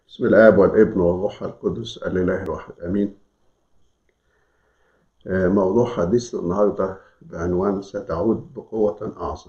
بسم الآب والابن والروح القدس الإله الواحد آمين آه، موضوع حديثنا النهاردة بعنوان ستعود بقوة أعظم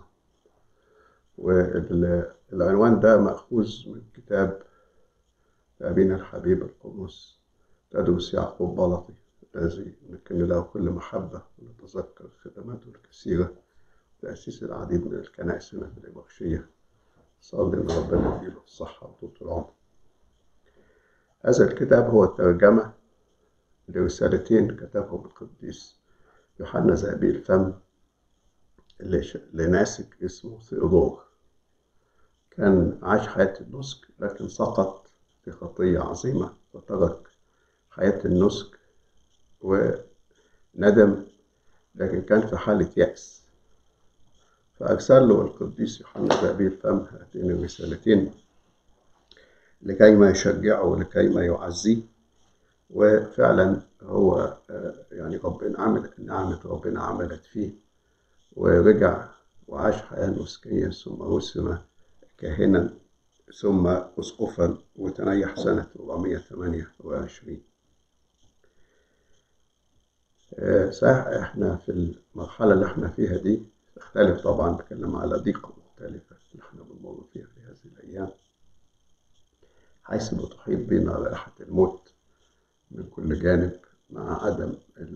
والعنوان ده مأخوذ من كتاب أبينا الحبيب القدوس تدرس يعقوب بلطي الذي نكن له كل محبة ونتذكر خدماته الكثيرة تأسيس العديد من الكنائس هنا في الإبرشية صلي إن ربنا يديله الصحة وطول العمر هذا الكتاب هو ترجمة لرسالتين كتبهم القديس يوحنا ذهبي الفم اللي, ش... اللي ناسك اسمه ثيودور كان عاش حياة النسك لكن سقط في خطية عظيمة وترك حياة النسك وندم لكن كان في حالة يأس فأرسل له القديس يوحنا ذهبي الفم هاتين الرسالتين لكي ما يشجعه ولكي ما يعزيه وفعلا هو يعني ربنا عمل نعمة ربنا عملت فيه ورجع وعاش حياة نسكية ثم رسم كاهنا ثم أسقفا وتنيح سنة 428 صحيح احنا في المرحلة اللي احنا فيها دي تختلف طبعا بتكلم على ضيقة مختلفة اللي احنا بنمر فيها في هذه الأيام حيث بتحيط بنا رائحة الموت من كل جانب مع عدم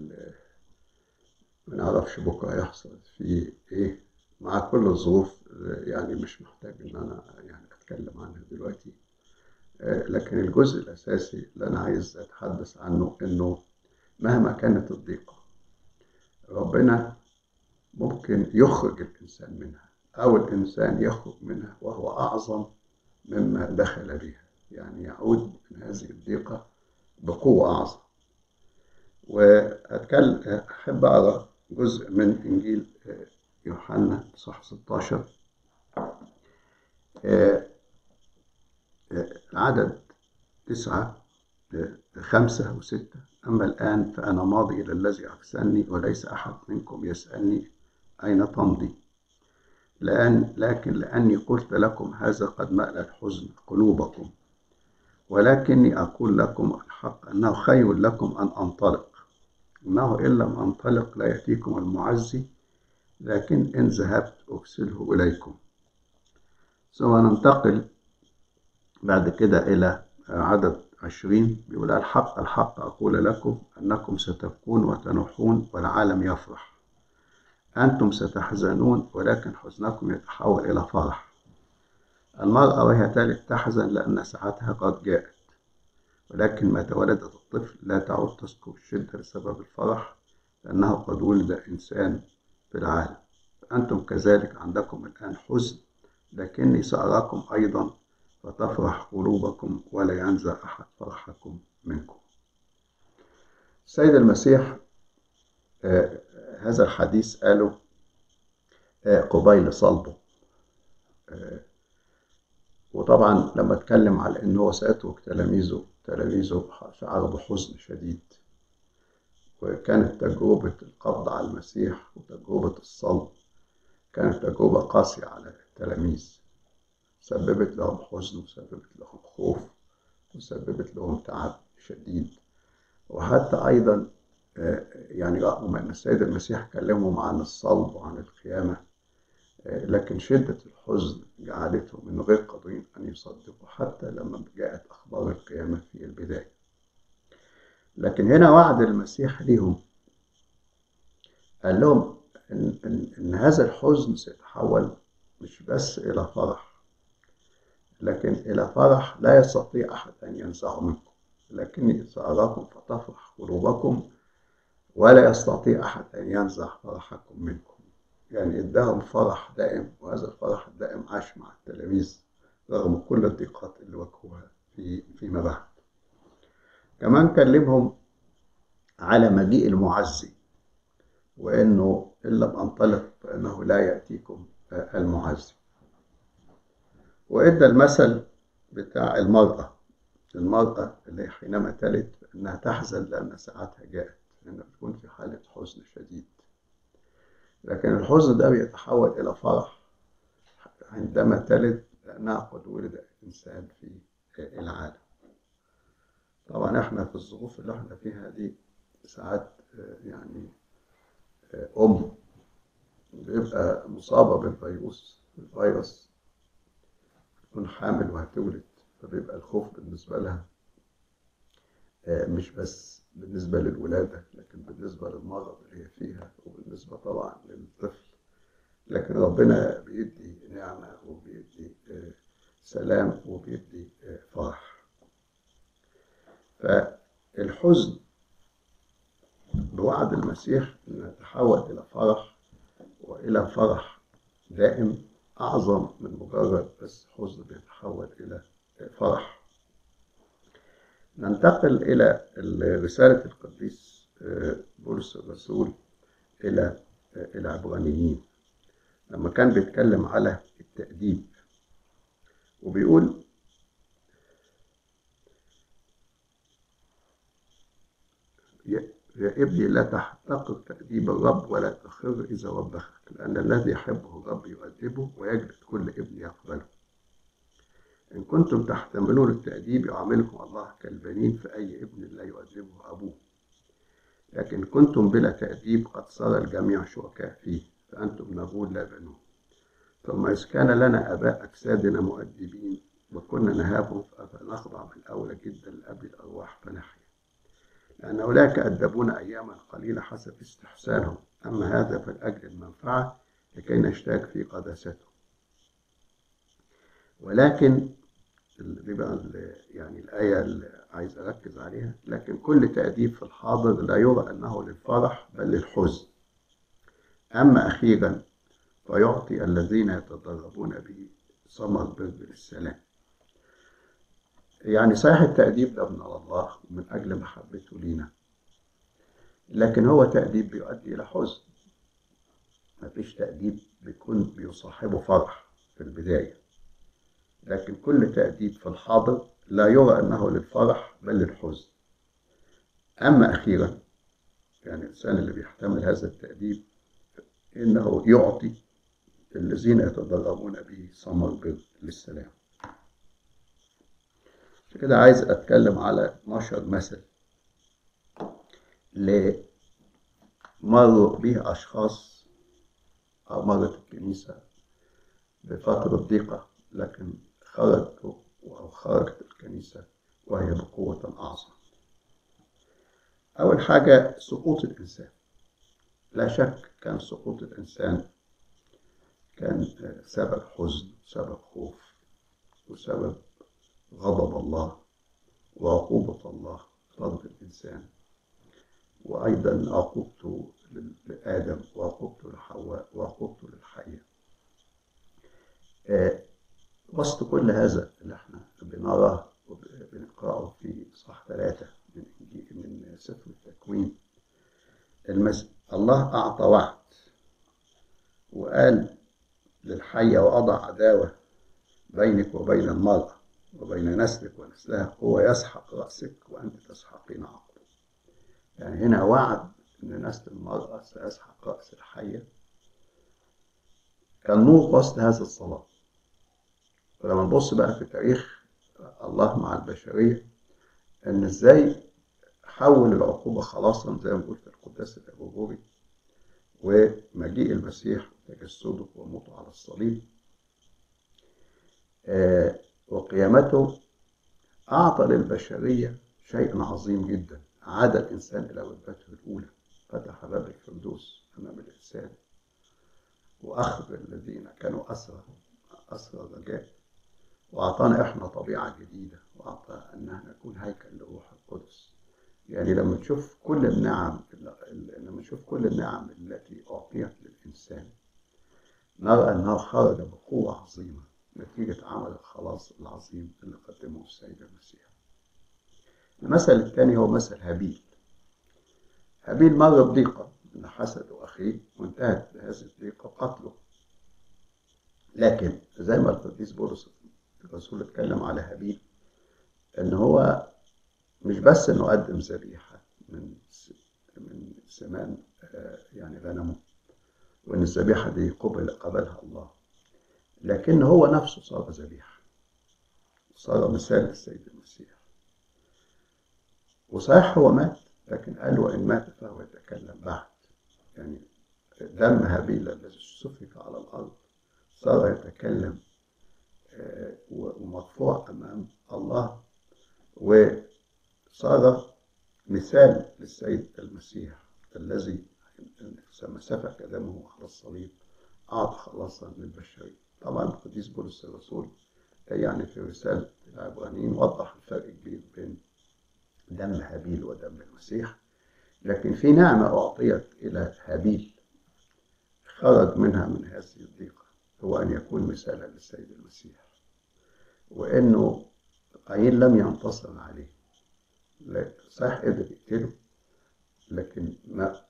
ما نعرفش بكرة هيحصل فيه إيه مع كل الظروف يعني مش محتاج إن أنا يعني أتكلم عنها دلوقتي لكن الجزء الأساسي اللي أنا عايز أتحدث عنه إنه مهما كانت الضيقة ربنا ممكن يخرج الإنسان منها أو الإنسان يخرج منها وهو أعظم مما دخل بها يعني يعود من هذه الضيقة بقوة أعظم وأتكلم أحب أقرأ جزء من إنجيل يوحنا صح 16 العدد تسعة خمسة وستة أما الآن فأنا ماضي إلى الذي أرسلني وليس أحد منكم يسألني أين تمضي لأن لكن لأني قلت لكم هذا قد ملأ الحزن قلوبكم ولكني أقول لكم الحق أنه خير لكم أن أنطلق إنه إن لم أنطلق لا يأتيكم المعزي لكن إن ذهبت أرسله إليكم ثم ننتقل بعد كده إلى عدد عشرين بيقول الحق الحق أقول لكم أنكم ستبكون وتنوحون والعالم يفرح أنتم ستحزنون ولكن حزنكم يتحول إلى فرح المرأة وهي تلد تحزن لأن ساعتها قد جاءت ولكن متى ولدت الطفل لا تعود تذكر الشدة بسبب الفرح لأنه قد ولد إنسان في العالم أنتم كذلك عندكم الآن حزن لكني سأراكم أيضا فتفرح قلوبكم ولا ينزع أحد فرحكم منكم السيد المسيح آه هذا الحديث قاله آه قبيل صلبه آه وطبعا لما اتكلم على ان هو سيترك تلاميذه تلاميذه شعر بحزن شديد وكانت تجربة القبض على المسيح وتجربة الصلب كانت تجربة قاسية على التلاميذ سببت لهم حزن وسببت لهم خوف وسببت لهم تعب شديد وحتى أيضا يعني رغم أن السيد المسيح كلمهم عن الصلب وعن القيامة لكن شدة الحزن جعلتهم من غير قادرين أن يصدقوا حتى لما جاءت أخبار القيامة في البداية لكن هنا وعد المسيح لهم قال لهم إن, إن, إن هذا الحزن سيتحول مش بس إلى فرح لكن إلى فرح لا يستطيع أحد أن ينزعه منكم لكني سأراكم فتفرح قلوبكم ولا يستطيع أحد أن ينزع فرحكم منكم يعني اداهم فرح دائم وهذا الفرح الدائم عاش مع التلاميذ رغم كل الضيقات اللي واجهوها في فيما بعد كمان كلمهم على مجيء المعزي وانه ان لم انطلق فانه لا ياتيكم المعزي وادى المثل بتاع المراه المراه اللي حينما تلد انها تحزن لان ساعتها جاءت لانها بتكون في حاله حزن شديد لكن الحزن ده بيتحول إلى فرح عندما تلد لأنها قد ولد إنسان في العالم طبعا احنا في الظروف اللي احنا فيها دي ساعات آه، يعني آه، ام بيبقى مصابه بالفيروس الفيروس تكون حامل وهتولد فبيبقى الخوف بالنسبه لها آه، مش بس بالنسبه للولاده لكن بالنسبه للمرض اللي هي فيها وبالنسبه طبعا للطفل لكن ربنا بيدي نعمه وبيدي آه، سلام وبيدي آه، فرح فالحزن بوعد المسيح أن يتحول إلى فرح وإلى فرح دائم أعظم من مجرد بس حزن بيتحول إلى فرح ننتقل إلى رسالة القديس بولس الرسول إلى العبرانيين لما كان بيتكلم على التأديب وبيقول يا يا ابني لا تحتقر تأديب الرب ولا تخر إذا وبخك لأن الذي يحبه الرب يؤدبه ويجلد كل ابن يقبله إن كنتم تحتملون التأديب يعاملكم الله كالبنين فأي ابن لا يؤدبه أبوه لكن كنتم بلا تأديب قد صار الجميع شركاء فيه فأنتم نغول لا بنون ثم إذ كان لنا آباء أجسادنا مؤدبين وكنا نهابهم فنخضع بالأولى جدا لأبي الأرواح فنحيا لأن أولئك أدبونا أياما قليلة حسب استحسانهم أما هذا فلأجل المنفعة لكي نشتاق في قداسته ولكن دي بقى يعني الآية اللي عايز أركز عليها لكن كل تأديب في الحاضر لا يرى أنه للفرح بل للحزن أما أخيرا فيعطي الذين يتدربون به ثمر بر للسلام يعني صحيح التأديب ده من الله ومن أجل محبته لينا لكن هو تأديب بيؤدي إلى حزن مفيش تأديب بيكون بيصاحبه فرح في البداية لكن كل تأديب في الحاضر لا يرى أنه للفرح بل للحزن أما أخيرا يعني الإنسان اللي بيحتمل هذا التأديب إنه يعطي الذين يتدربون به ثمر بر للسلام عشان كده عايز أتكلم على 12 مثل مروا به أشخاص أو مرت الكنيسة بفترة ضيقة لكن خرجوا أو خرجت الكنيسة وهي بقوة أعظم أول حاجة سقوط الإنسان لا شك كان سقوط الإنسان كان سبب حزن سبب خوف وسبب غضب الله وعقوبة الله ضد الإنسان وأيضا عقوبته لآدم وعقوبته لحواء وعقوبته للحية وسط كل هذا اللي احنا بنراه وبنقرأه في صح ثلاثة من من سفر التكوين المس... الله أعطى وعد وقال للحية وأضع عداوة بينك وبين المرأة وبين نسلك ونسلها هو يسحق رأسك وأنت تسحقين عقله يعني هنا وعد أن نسل المرأة سيسحق رأس الحية كان نور وسط هذا الصلاة ولما نبص بقى في تاريخ الله مع البشرية إن إزاي حول العقوبة خلاصا زي ما بنقول في القداس الأبوبوري ومجيء المسيح وتجسده وموته على الصليب آه وقيامته أعطى للبشرية شيء عظيم جدا عاد الإنسان إلى رتبته الأولى فتح باب الفردوس أمام الإنسان وأخذ الذين كانوا أسرى أسرى الرجاء وأعطانا إحنا طبيعة جديدة وأعطى أننا نكون هيكل للروح القدس يعني لما تشوف كل النعم لما نشوف كل النعم التي أعطيت للإنسان نرى أنه خرج بقوة عظيمة نتيجة عمل الخلاص العظيم اللي قدمه السيد المسيح المثل الثاني هو مثل هابيل هابيل مر بضيقة من حسد أخيه وانتهت بهذه الضيقة قتله لكن زي ما القديس بولس الرسول اتكلم على هابيل ان هو مش بس انه قدم ذبيحه من من سمان يعني غنمه وان الذبيحه دي قبل قبلها الله لكن هو نفسه صار ذبيحه صار مثال للسيد المسيح وصحيح هو مات لكن قال وإن مات فهو يتكلم بعد يعني دم هابيل الذي سفك على الأرض صار يتكلم آه، ومرفوع أمام الله وصار مثال للسيد المسيح الذي لما سفك دمه على الصليب أعطى خلاصا للبشرية طبعا القديس بولس الرسول يعني في رسالة العبرانيين وضح الفرق كبير بين دم هابيل ودم المسيح لكن في نعمة أعطيت إلى هابيل خرج منها من هذه الضيقة هو أن يكون مثالا للسيد المسيح وإنه قايين لم ينتصر عليه صحيح قدر يقتله لكن ما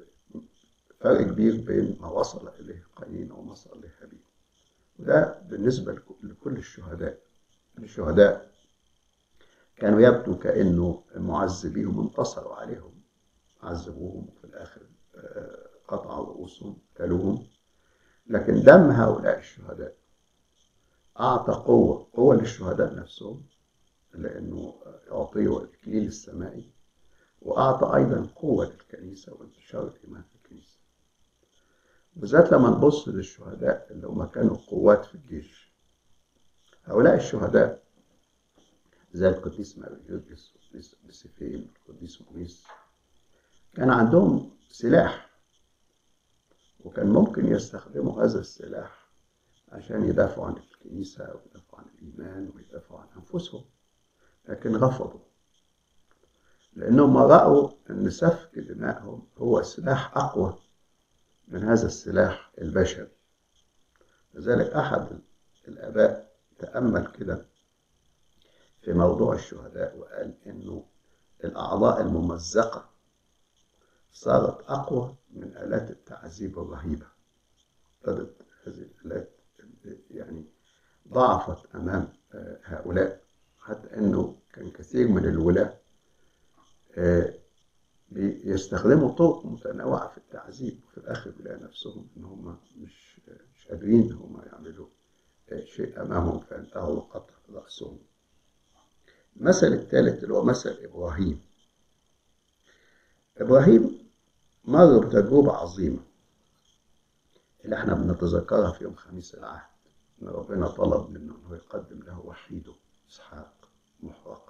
فرق كبير بين ما وصل إليه قايين وما وصل إليه هابيل وده بالنسبة لكل الشهداء الشهداء كانوا يبدو كأنه معذبيهم انتصروا عليهم عذبوهم وفي الآخر قطعوا رؤوسهم قتلوهم لكن دم هؤلاء الشهداء أعطى قوة قوة للشهداء نفسهم لأنه أعطيه الإكليل السمائي وأعطى أيضا قوة للكنيسة وانتشار الإيمان في الكنيسة بالذات لما نبص للشهداء اللي هم كانوا قوات في الجيش هؤلاء الشهداء زي القديس ماريوس والقديس بسيفين والقديس موريس كان عندهم سلاح وكان ممكن يستخدموا هذا السلاح عشان يدافعوا عن الكنيسة ويدافعوا عن الإيمان ويدافعوا عن أنفسهم لكن رفضوا لأنهم رأوا أن سفك دمائهم هو سلاح أقوى من هذا السلاح البشري لذلك أحد الآباء تأمل كده في موضوع الشهداء وقال إنه الأعضاء الممزقة صارت أقوى من آلات التعذيب الرهيبة ابتدت هذه الآلات يعني ضعفت أمام هؤلاء حتى أنه كان كثير من الولاة بيستخدموا طرق متنوعة في التعذيب وفي الآخر بيلاقي نفسهم إن هم مش مش قادرين إن هم يعملوا شيء أمامهم فانتهوا قطع رأسهم. المثل الثالث اللي هو مثل إبراهيم. إبراهيم مر بتجربة عظيمة اللي احنا بنتذكرها في يوم خميس العهد إن ربنا طلب منه إنه يقدم له وحيده إسحاق محرقا.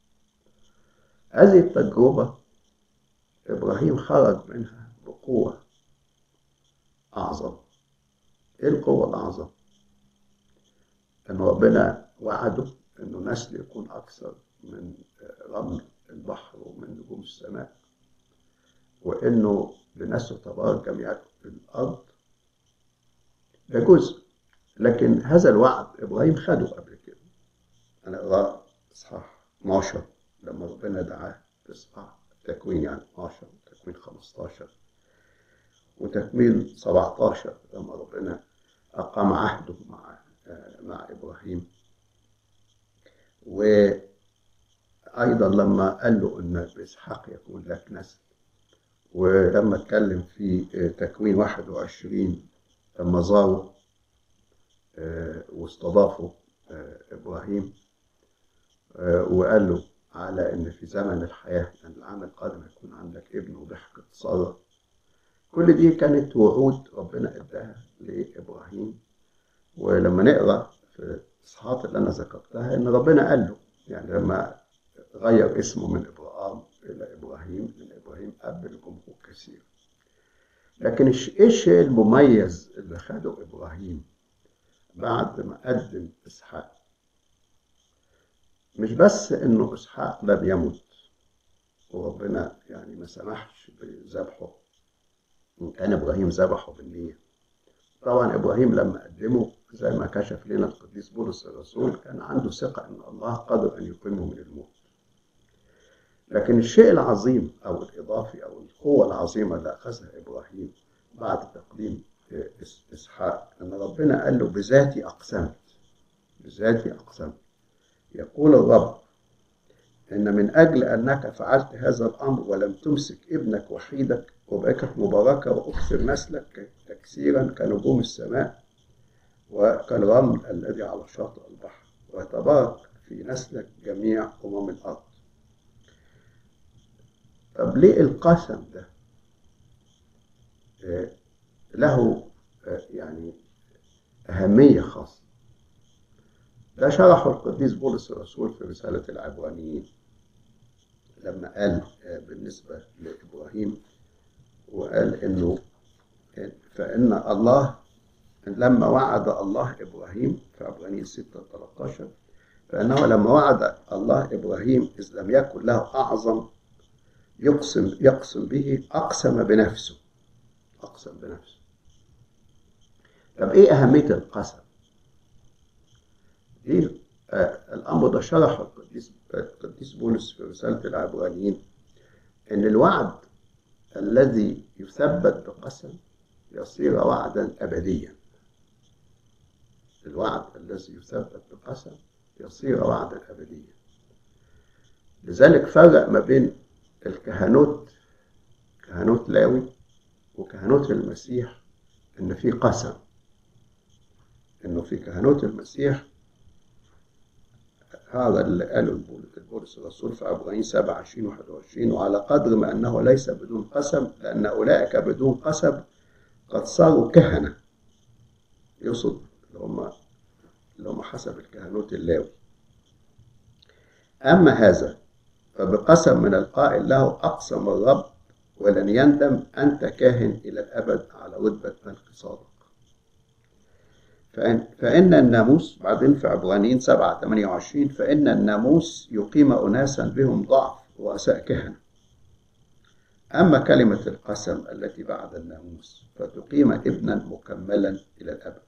هذه التجربة إبراهيم خرج منها بقوة أعظم إيه القوة الأعظم؟ إن ربنا وعده إنه نسل يكون أكثر من رمل البحر ومن نجوم السماء وإنه بنسل تبارك جميع الأرض ده جزء لكن هذا الوعد إبراهيم خده قبل كده أنا أقرأ إصحاح 12 لما ربنا دعاه في إصحاح تكوين يعني 12 وتكوين 15 وتكميل 17 لما ربنا أقام عهده مع مع إبراهيم وأيضا لما قال له إن بإسحاق يكون لك نسل ولما اتكلم في تكوين 21 لما زاروا واستضافوا إبراهيم وقال له على ان في زمن الحياه يعني العام القادم هيكون عندك ابن وضحكة ساره كل دي كانت وعود ربنا اداها لابراهيم ولما نقرا في الاصحاحات اللي انا ذكرتها ان ربنا قال له يعني لما غير اسمه من ابراهام الى ابراهيم من ابراهيم اب لجمهور كثير لكن ايه الشيء المميز اللي خده ابراهيم بعد ما قدم اسحاق مش بس انه اسحاق لم يمت وربنا يعني ما سمحش بذبحه ان كان ابراهيم ذبحه بالنيه طبعا ابراهيم لما قدمه زي ما كشف لنا القديس بولس الرسول كان عنده ثقه ان الله قادر ان يقيمه من الموت لكن الشيء العظيم او الاضافي او القوه العظيمه اللي اخذها ابراهيم بعد تقديم اسحاق ان ربنا قال له بذاتي اقسمت بذاتي اقسمت يقول الرب إن من أجل أنك فعلت هذا الأمر ولم تمسك ابنك وحيدك وبقيت مباركة وأكثر نسلك تكسيرا كنجوم السماء وكالرمل الذي على شاطئ البحر ويتبارك في نسلك جميع أمم الأرض طب ليه القسم ده آه، له آه، يعني أهمية خاصة ده شرحه القديس بولس الرسول في رسالة العبرانيين لما قال آه، بالنسبة لإبراهيم وقال إنه فإن الله لما وعد الله إبراهيم في عبرانيين 6 13 فإنه لما وعد الله إبراهيم إذ لم يكن له أعظم يقسم يقسم به أقسم بنفسه أقسم بنفسه طب إيه أهمية القسم؟ دي آه الأمر ده شرحه القديس القديس بولس في رسالة العبرانيين إن الوعد الذي يثبت بقسم يصير وعدا أبديا الوعد الذي يثبت بقسم يصير وعدا أبديا لذلك فرق ما بين الكهنوت كهنوت لاوي وكهنوت المسيح إن في قسم إنه في كهنوت المسيح هذا اللي قاله البولس الرسول في عبرانيين 7 20 21 وعلى قدر ما أنه ليس بدون قسم لأن أولئك بدون قسم قد صاروا كهنة يقصد اللي هم اللي هم حسب الكهنوت اللاوي أما هذا فبقسم من القائل له أقسم الرب ولن يندم أنت كاهن إلى الأبد على رتبة ملك صادق فإن, فإن الناموس بعدين في عبرانيين 7 28 فإن الناموس يقيم أناسا بهم ضعف رؤساء كهنة أما كلمة القسم التي بعد الناموس فتقيم ابنا مكملا إلى الأبد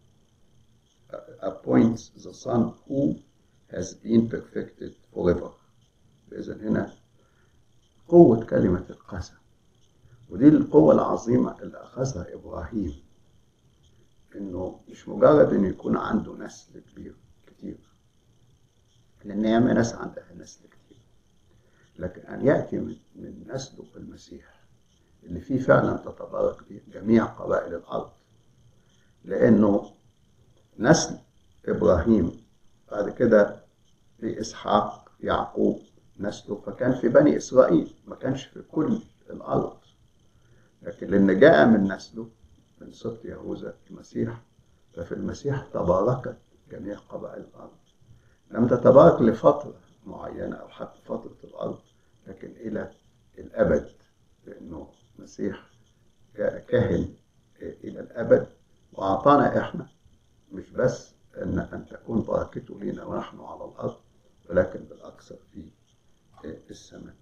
appoints the son who has been perfected forever إذا هنا قوة كلمة القسم ودي القوة العظيمة اللي أخذها إبراهيم إنه مش مجرد إنه يكون عنده نسل كبير كتير لأن ياما ناس عندها نسل كتير لكن أن يأتي من, من نسله المسيح اللي فيه فعلا تتبارك به جميع قبائل الأرض لأنه نسل إبراهيم بعد كده في إسحاق يعقوب نسله فكان في بني إسرائيل ما كانش في كل الأرض لكن لأن جاء من نسله من سبط يهوذا المسيح ففي المسيح تباركت جميع قبائل الأرض لم تتبارك لفترة معينة أو حتى فترة الأرض لكن إلى الأبد لأنه المسيح جاء كاهن إلى الأبد وأعطانا إحنا مش بس أن أن تكون بركته لنا ونحن على الأرض ولكن بالأكثر في السماء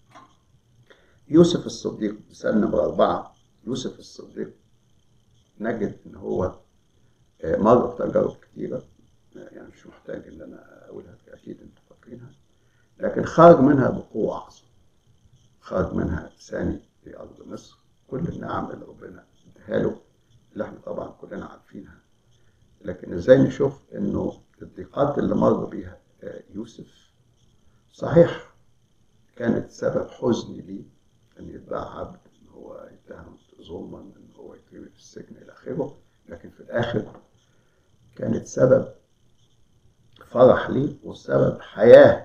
يوسف الصديق مثال نمرة أربعة يوسف الصديق نجد إن هو مر بتجارب كتيرة يعني مش محتاج إن أنا أقولها أكيد أنتوا فاكرينها لكن خرج منها بقوة أعظم خرج منها ثاني في أرض مصر كل النعم اللي ربنا اداها له اللي احنا طبعا كلنا عارفينها لكن ازاي نشوف انه الضيقات اللي مر بيها يوسف صحيح كانت سبب حزن ليه ان يتباع عبد ان هو يتهم ظلما ان هو يترمي في السجن الى اخره لكن في الاخر كانت سبب فرح ليه وسبب حياه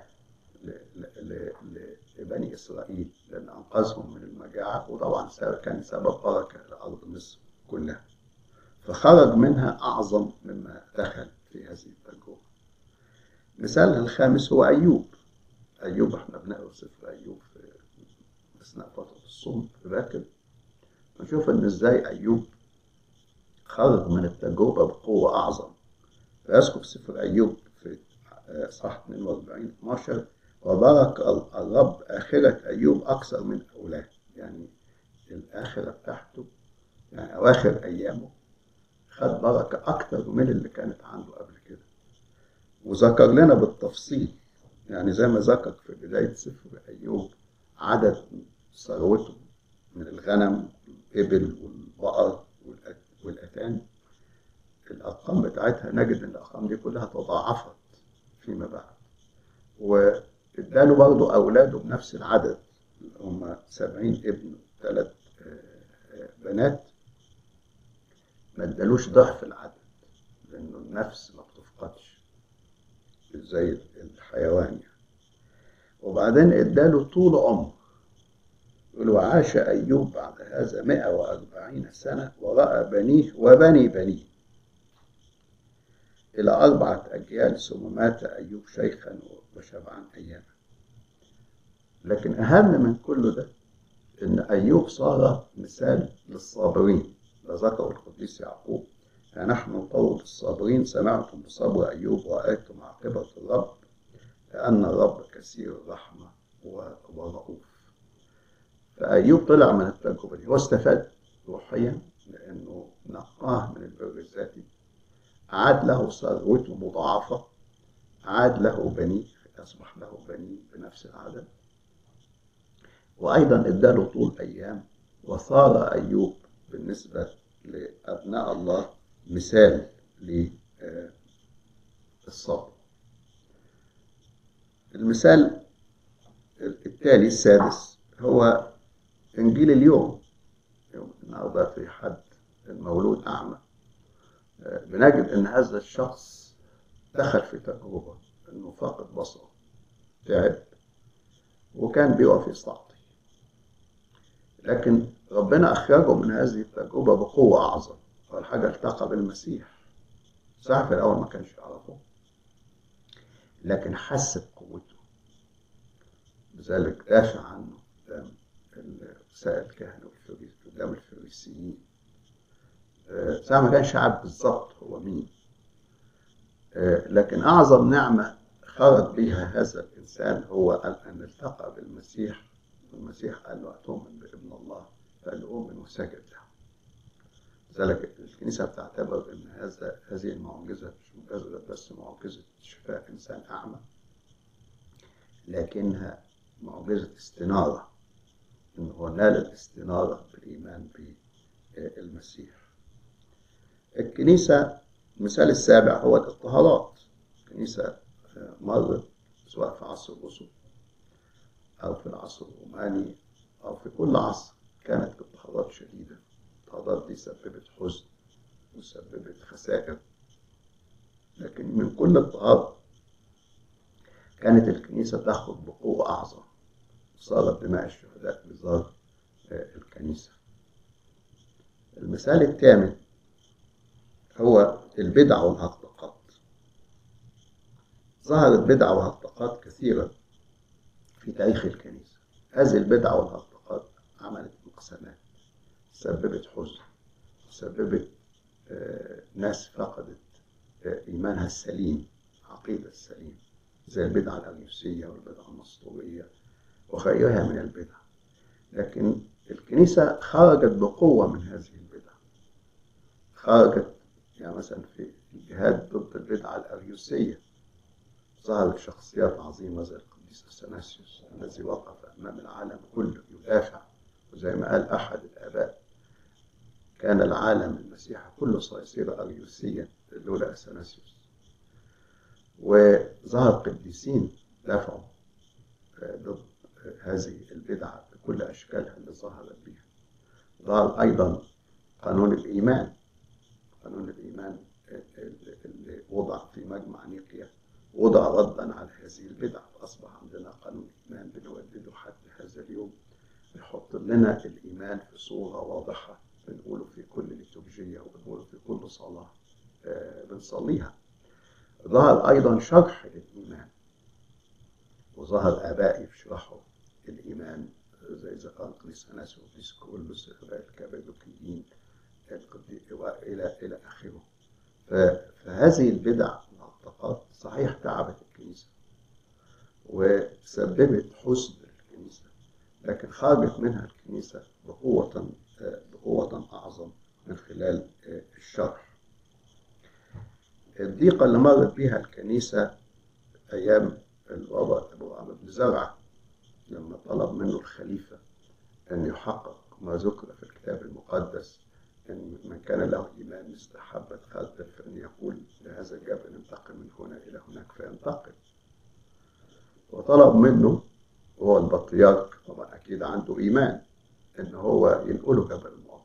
لبني اسرائيل لان انقذهم من المجاعه وطبعا كان سبب بركه لارض مصر كلها فخرج منها أعظم مما دخل في هذه التجربة مثالها الخامس هو أيوب أيوب احنا بنقرا سفر أيوب في أثناء فترة الصوم في باكر نشوف إن إزاي أيوب خرج من التجربة بقوة أعظم فيذكر سفر أيوب في صح 42 12 وبارك الرب آخرة أيوب أكثر من أولاه يعني الآخرة بتاعته يعني أواخر أيامه خد بركة أكتر من اللي كانت عنده قبل كده وذكر لنا بالتفصيل يعني زي ما ذكر في بداية سفر أيوب عدد ثروته من الغنم والإبل والبقر والأتان الأرقام بتاعتها نجد إن الأرقام دي كلها تضاعفت فيما بعد واداله برضه أولاده بنفس العدد هم سبعين ابن ثلاث بنات ما ادالوش ضعف العدد لانه النفس ما بتفقدش زي الحيوان يعني وبعدين اداله طول عمر يقول وعاش أيوب بعد هذا 140 سنة ورأى بنيه وبني بنيه إلى أربعة أجيال ثم مات أيوب شيخا وشبعا أياما لكن أهم من كل ده إن أيوب صار مثال للصابرين ذكره القديس يعقوب فنحن نطول الصابرين سمعتم بصبر أيوب ورأيتم عاقبة الرب لأن الرب كثير الرحمة ورؤوف فأيوب طلع من التجربة دي هو استفاد روحيا لأنه نقاه من البر الذاتي عاد له ثروته مضاعفة عاد له بنيه أصبح له بنيه بنفس العدد وأيضا اداله طول أيام وصار أيوب بالنسبة لأبناء الله مثال للصبر المثال التالي السادس هو إنجيل اليوم يوم النهارده في حد المولود أعمى بنجد إن هذا الشخص دخل في تجربة إنه فاقد بصره تعب وكان بيقف يستعطي لكن ربنا أخرجه من هذه التجربة بقوة أعظم أول حاجة التقى بالمسيح صح في الأول ما كانش يعرفه لكن حس بقوته لذلك دافع عنه قدام رسائل الكهنة قدام الفريسيين ساعة ما كانش عارف بالظبط هو مين لكن أعظم نعمة خرج بها هذا الإنسان هو أن التقى بالمسيح والمسيح قال له أتؤمن بابن الله فقال له أؤمن وسجد له لذلك الكنيسة بتعتبر أن هذا هذه المعجزة مش مجرد بس معجزة شفاء إنسان أعمى لكنها معجزة استنارة إن هو نال الاستنارة بالإيمان بالمسيح الكنيسة المثال السابع هو الاضطهادات الكنيسة مرت سواء في عصر الرسل أو في العصر الروماني أو في كل عصر كانت اضطهادات شديدة الاضطهادات دي سببت حزن وسببت خسائر لكن من كل اضطهاد كانت الكنيسة تأخذ بقوة أعظم صارت دماء الشهداء بزار الكنيسة المثال الثامن هو البدع والهطقات ظهرت بدع وهطقات كثيرة في تاريخ الكنيسة هذه البدع والهطقات عملت انقسامات سببت حزن سببت ناس فقدت إيمانها السليم عقيدة السليم زي البدعة الأريوسية والبدعة النسطورية وغيرها من البدع لكن الكنيسة خرجت بقوة من هذه البدع خرجت يعني مثلا في الجهاد ضد البدعة الأريوسية ظهرت شخصيات عظيمة زي القديس اثناسيوس الذي وقف أمام العالم كله يدافع وزي ما قال أحد الآباء كان العالم المسيحي كله سيصير أريوسيا لولا اثناسيوس وظهر قديسين دافعوا ضد هذه البدعة بكل أشكالها اللي ظهرت بها ظهر أيضا قانون الإيمان قانون الإيمان اللي وضع في مجمع نيقيا وضع ردا على هذه البدع فأصبح عندنا قانون إيمان بنودده حتى هذا اليوم يحط لنا الإيمان في صورة واضحة بنقوله في كل ليتورجية وبنقوله في كل صلاة بنصليها ظهر أيضا شرح للإيمان وظهر آباء يشرحوا الإيمان زي ذكر القديس أناس والقديس كورولوس الآباء الكابادوكيين إلى إلى آخره فهذه البدع والمعتقدات صحيح تعبت الكنيسة وسببت حزن الكنيسة لكن خرجت منها الكنيسة بقوة بقوة أعظم من خلال الشرح الضيقة اللي مرت بها الكنيسة أيام البابا أبو عمرو بن زرعة لما طلب منه الخليفة أن يحقق ما ذكر في الكتاب المقدس أن من كان له إيمان مثل حبة خردل فإن يقول لهذا الجبل انتقل من هنا إلى هناك فينتقل وطلب منه وهو البطريرك طبعا أكيد عنده إيمان إن هو ينقله جبل الموطن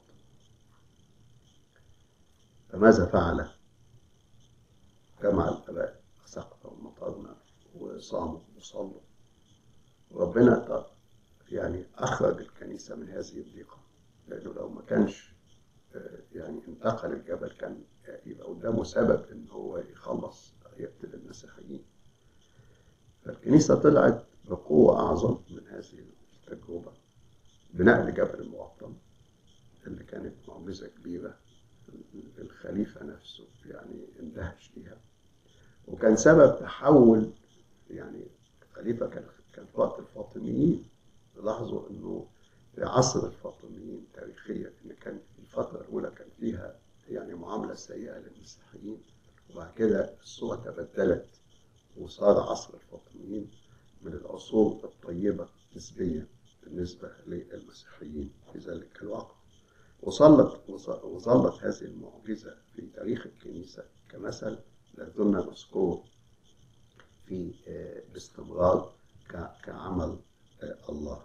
فماذا فعل؟ جمع الآباء سقط ومطرنا وصاموا وصلوا وربنا يعني أخرج الكنيسة الكنيسة من هذه الضيقة لأنه لو ما كانش آه، يعني انتقل الجبل كان يبقى قدامه سبب إن هو يخلص يقتل المسيحيين فالكنيسة طلعت بقوة أعظم من هذه التجربة بنقل جبل المقطم اللي كانت معجزة كبيرة الخليفة نفسه يعني اندهش ليها وكان سبب تحول يعني الخليفة كان كان في وقت الفاطميين لاحظوا انه في عصر الفاطميين تاريخيا ان كان الفترة الأولى كان فيها يعني معاملة سيئة للمسيحيين وبعد كده الصورة تبدلت وصار عصر الفاطميين من العصور الطيبة نسبيا بالنسبة للمسيحيين في ذلك الوقت وظلت وظلت هذه المعجزة في تاريخ الكنيسة كمثل لا زلنا نذكره في باستمرار كعمل الله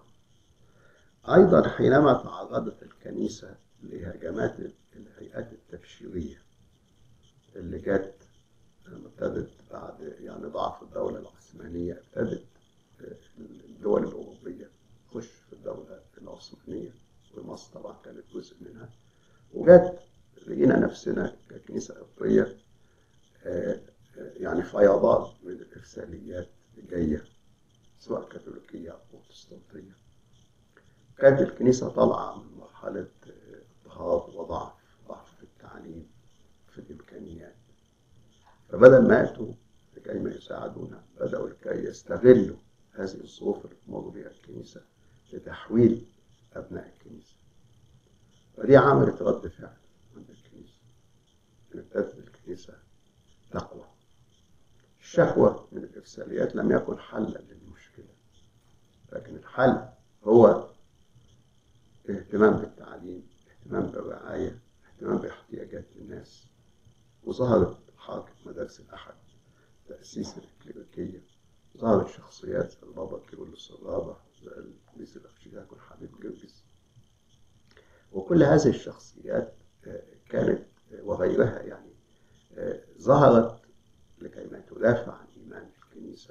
أيضا حينما تعرضت الكنيسة لهجمات الهيئات التبشيرية اللي جت لما ابتدت بعد يعني ضعف الدولة العثمانية ابتدت الدول الأوروبية تخش في الدولة العثمانية ومصر طبعا كانت جزء منها وجت لقينا نفسنا ككنيسة قبطية يعني فيضان من الإرساليات جاية سواء كاثوليكية أو بروتستانتية كانت الكنيسة طالعة من مرحلة اضطهاد وضعف ضعف في التعليم في الإمكانيات فبدل ما يأتوا لكي ما يساعدونا بدأوا لكي يستغلوا هذه الظروف اللي تمر بها الكنيسة لتحويل أبناء الكنيسة ودي عملت رد فعل عند الكنيسة ابتدت الكنيسة تقوى الشهوة من الإرساليات لم يكن حلا للمشكلة لكن الحل هو الاهتمام بالتعليم اهتمام بالرعاية اهتمام باحتياجات الناس وظهرت حركة مدارس الأحد تأسيس الكليريكية ظهرت شخصيات زي البابا كيرلس الرابع زي القديس الأرشيدياكون الحبيب جرجس وكل هذه الشخصيات كانت وغيرها يعني ظهرت لكي ما تدافع عن إيمان الكنيسة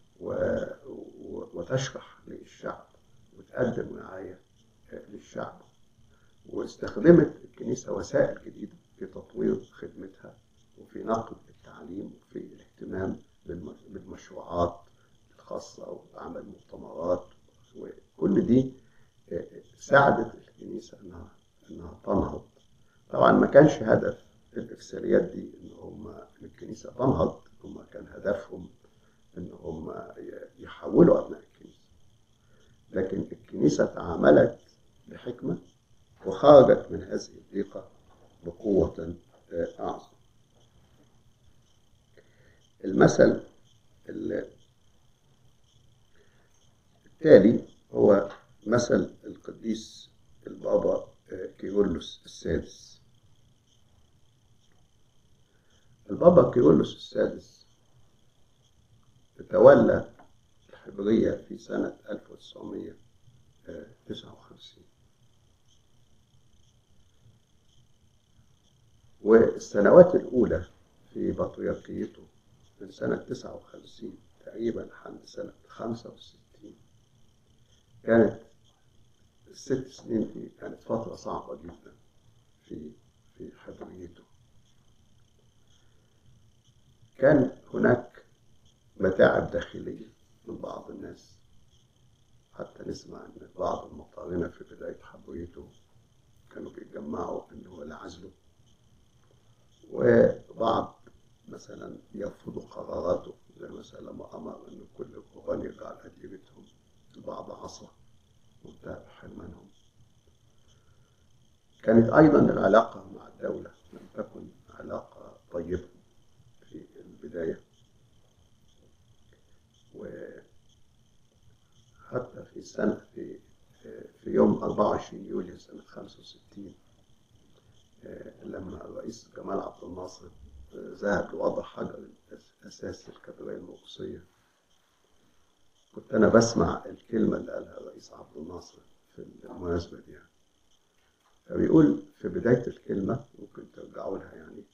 وتشرح للشعب وتقدم رعاية للشعب واستخدمت الكنيسة وسائل جديدة في تطوير خدمتها وفي نقل التعليم وفي الاهتمام بالمشروعات الخاصة وعمل مؤتمرات وكل دي ساعدت الكنيسة إنها إنها تنهض طبعا ما كانش هدف الإرساليات دي إن هم إن الكنيسة تنهض هم كان هدفهم إن هم يحولوا أبناء الكنيسة لكن الكنيسة تعاملت بحكمة وخرجت من هذه الضيقة بقوة أعظم المثل التالي هو مثل القديس البابا كيرلس السادس البابا كيرلس السادس تولى الحبرية في سنة 1959 والسنوات الأولى في بطريركيته من سنة 59 تقريبا لحد سنة 65 كانت الست سنين دي كانت فترة صعبة جدا في في حبريته كان هناك متاعب داخلية من بعض الناس حتى نسمع ان بعض المقارنة في بداية حبريته كانوا بيتجمعوا ان هو لعزله وبعض مثلا يرفضوا قراراته زي مثلا لما امر ان كل القرآن يرجع لأديرتهم البعض عصى وانتهى حرمانهم كانت ايضا العلاقة مع الدولة لم تكن علاقة طيبة في البداية وحتى في السنة في في يوم 24 يوليو سنة 65 لما الرئيس جمال عبد الناصر ذهب لوضع حجر أساس الكاتدرائية المقدسية كنت أنا بسمع الكلمة اللي قالها الرئيس عبد الناصر في المناسبة دي فبيقول في بداية الكلمة ممكن ترجعوا لها يعني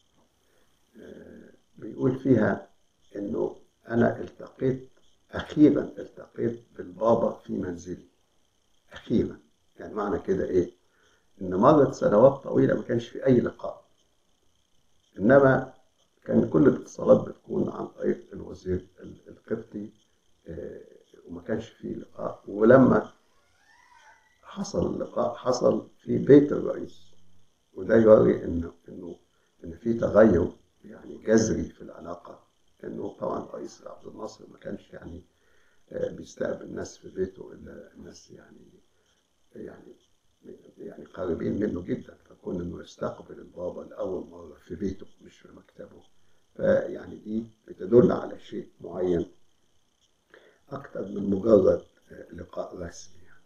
بيقول فيها إنه أنا التقيت أخيرا التقيت بالبابا في منزلي أخيرا يعني معنى كده إيه؟ إن مرت سنوات طويلة ما كانش في أي لقاء إنما كان كل الاتصالات بتكون عن طريق الوزير القبطي آه، وما كانش فيه لقاء ولما حصل اللقاء حصل في بيت الرئيس وده يوري انه انه ان في تغير يعني جذري في العلاقه انه طبعا الرئيس عبد الناصر ما كانش يعني آه، بيستقبل الناس في بيته الا الناس يعني يعني يعني قريبين منه جدا فكون انه يستقبل البابا لاول مره في بيته مش في مكتبه فيعني دي بتدل على شيء معين اكتر من مجرد آه، لقاء رسمي يعني.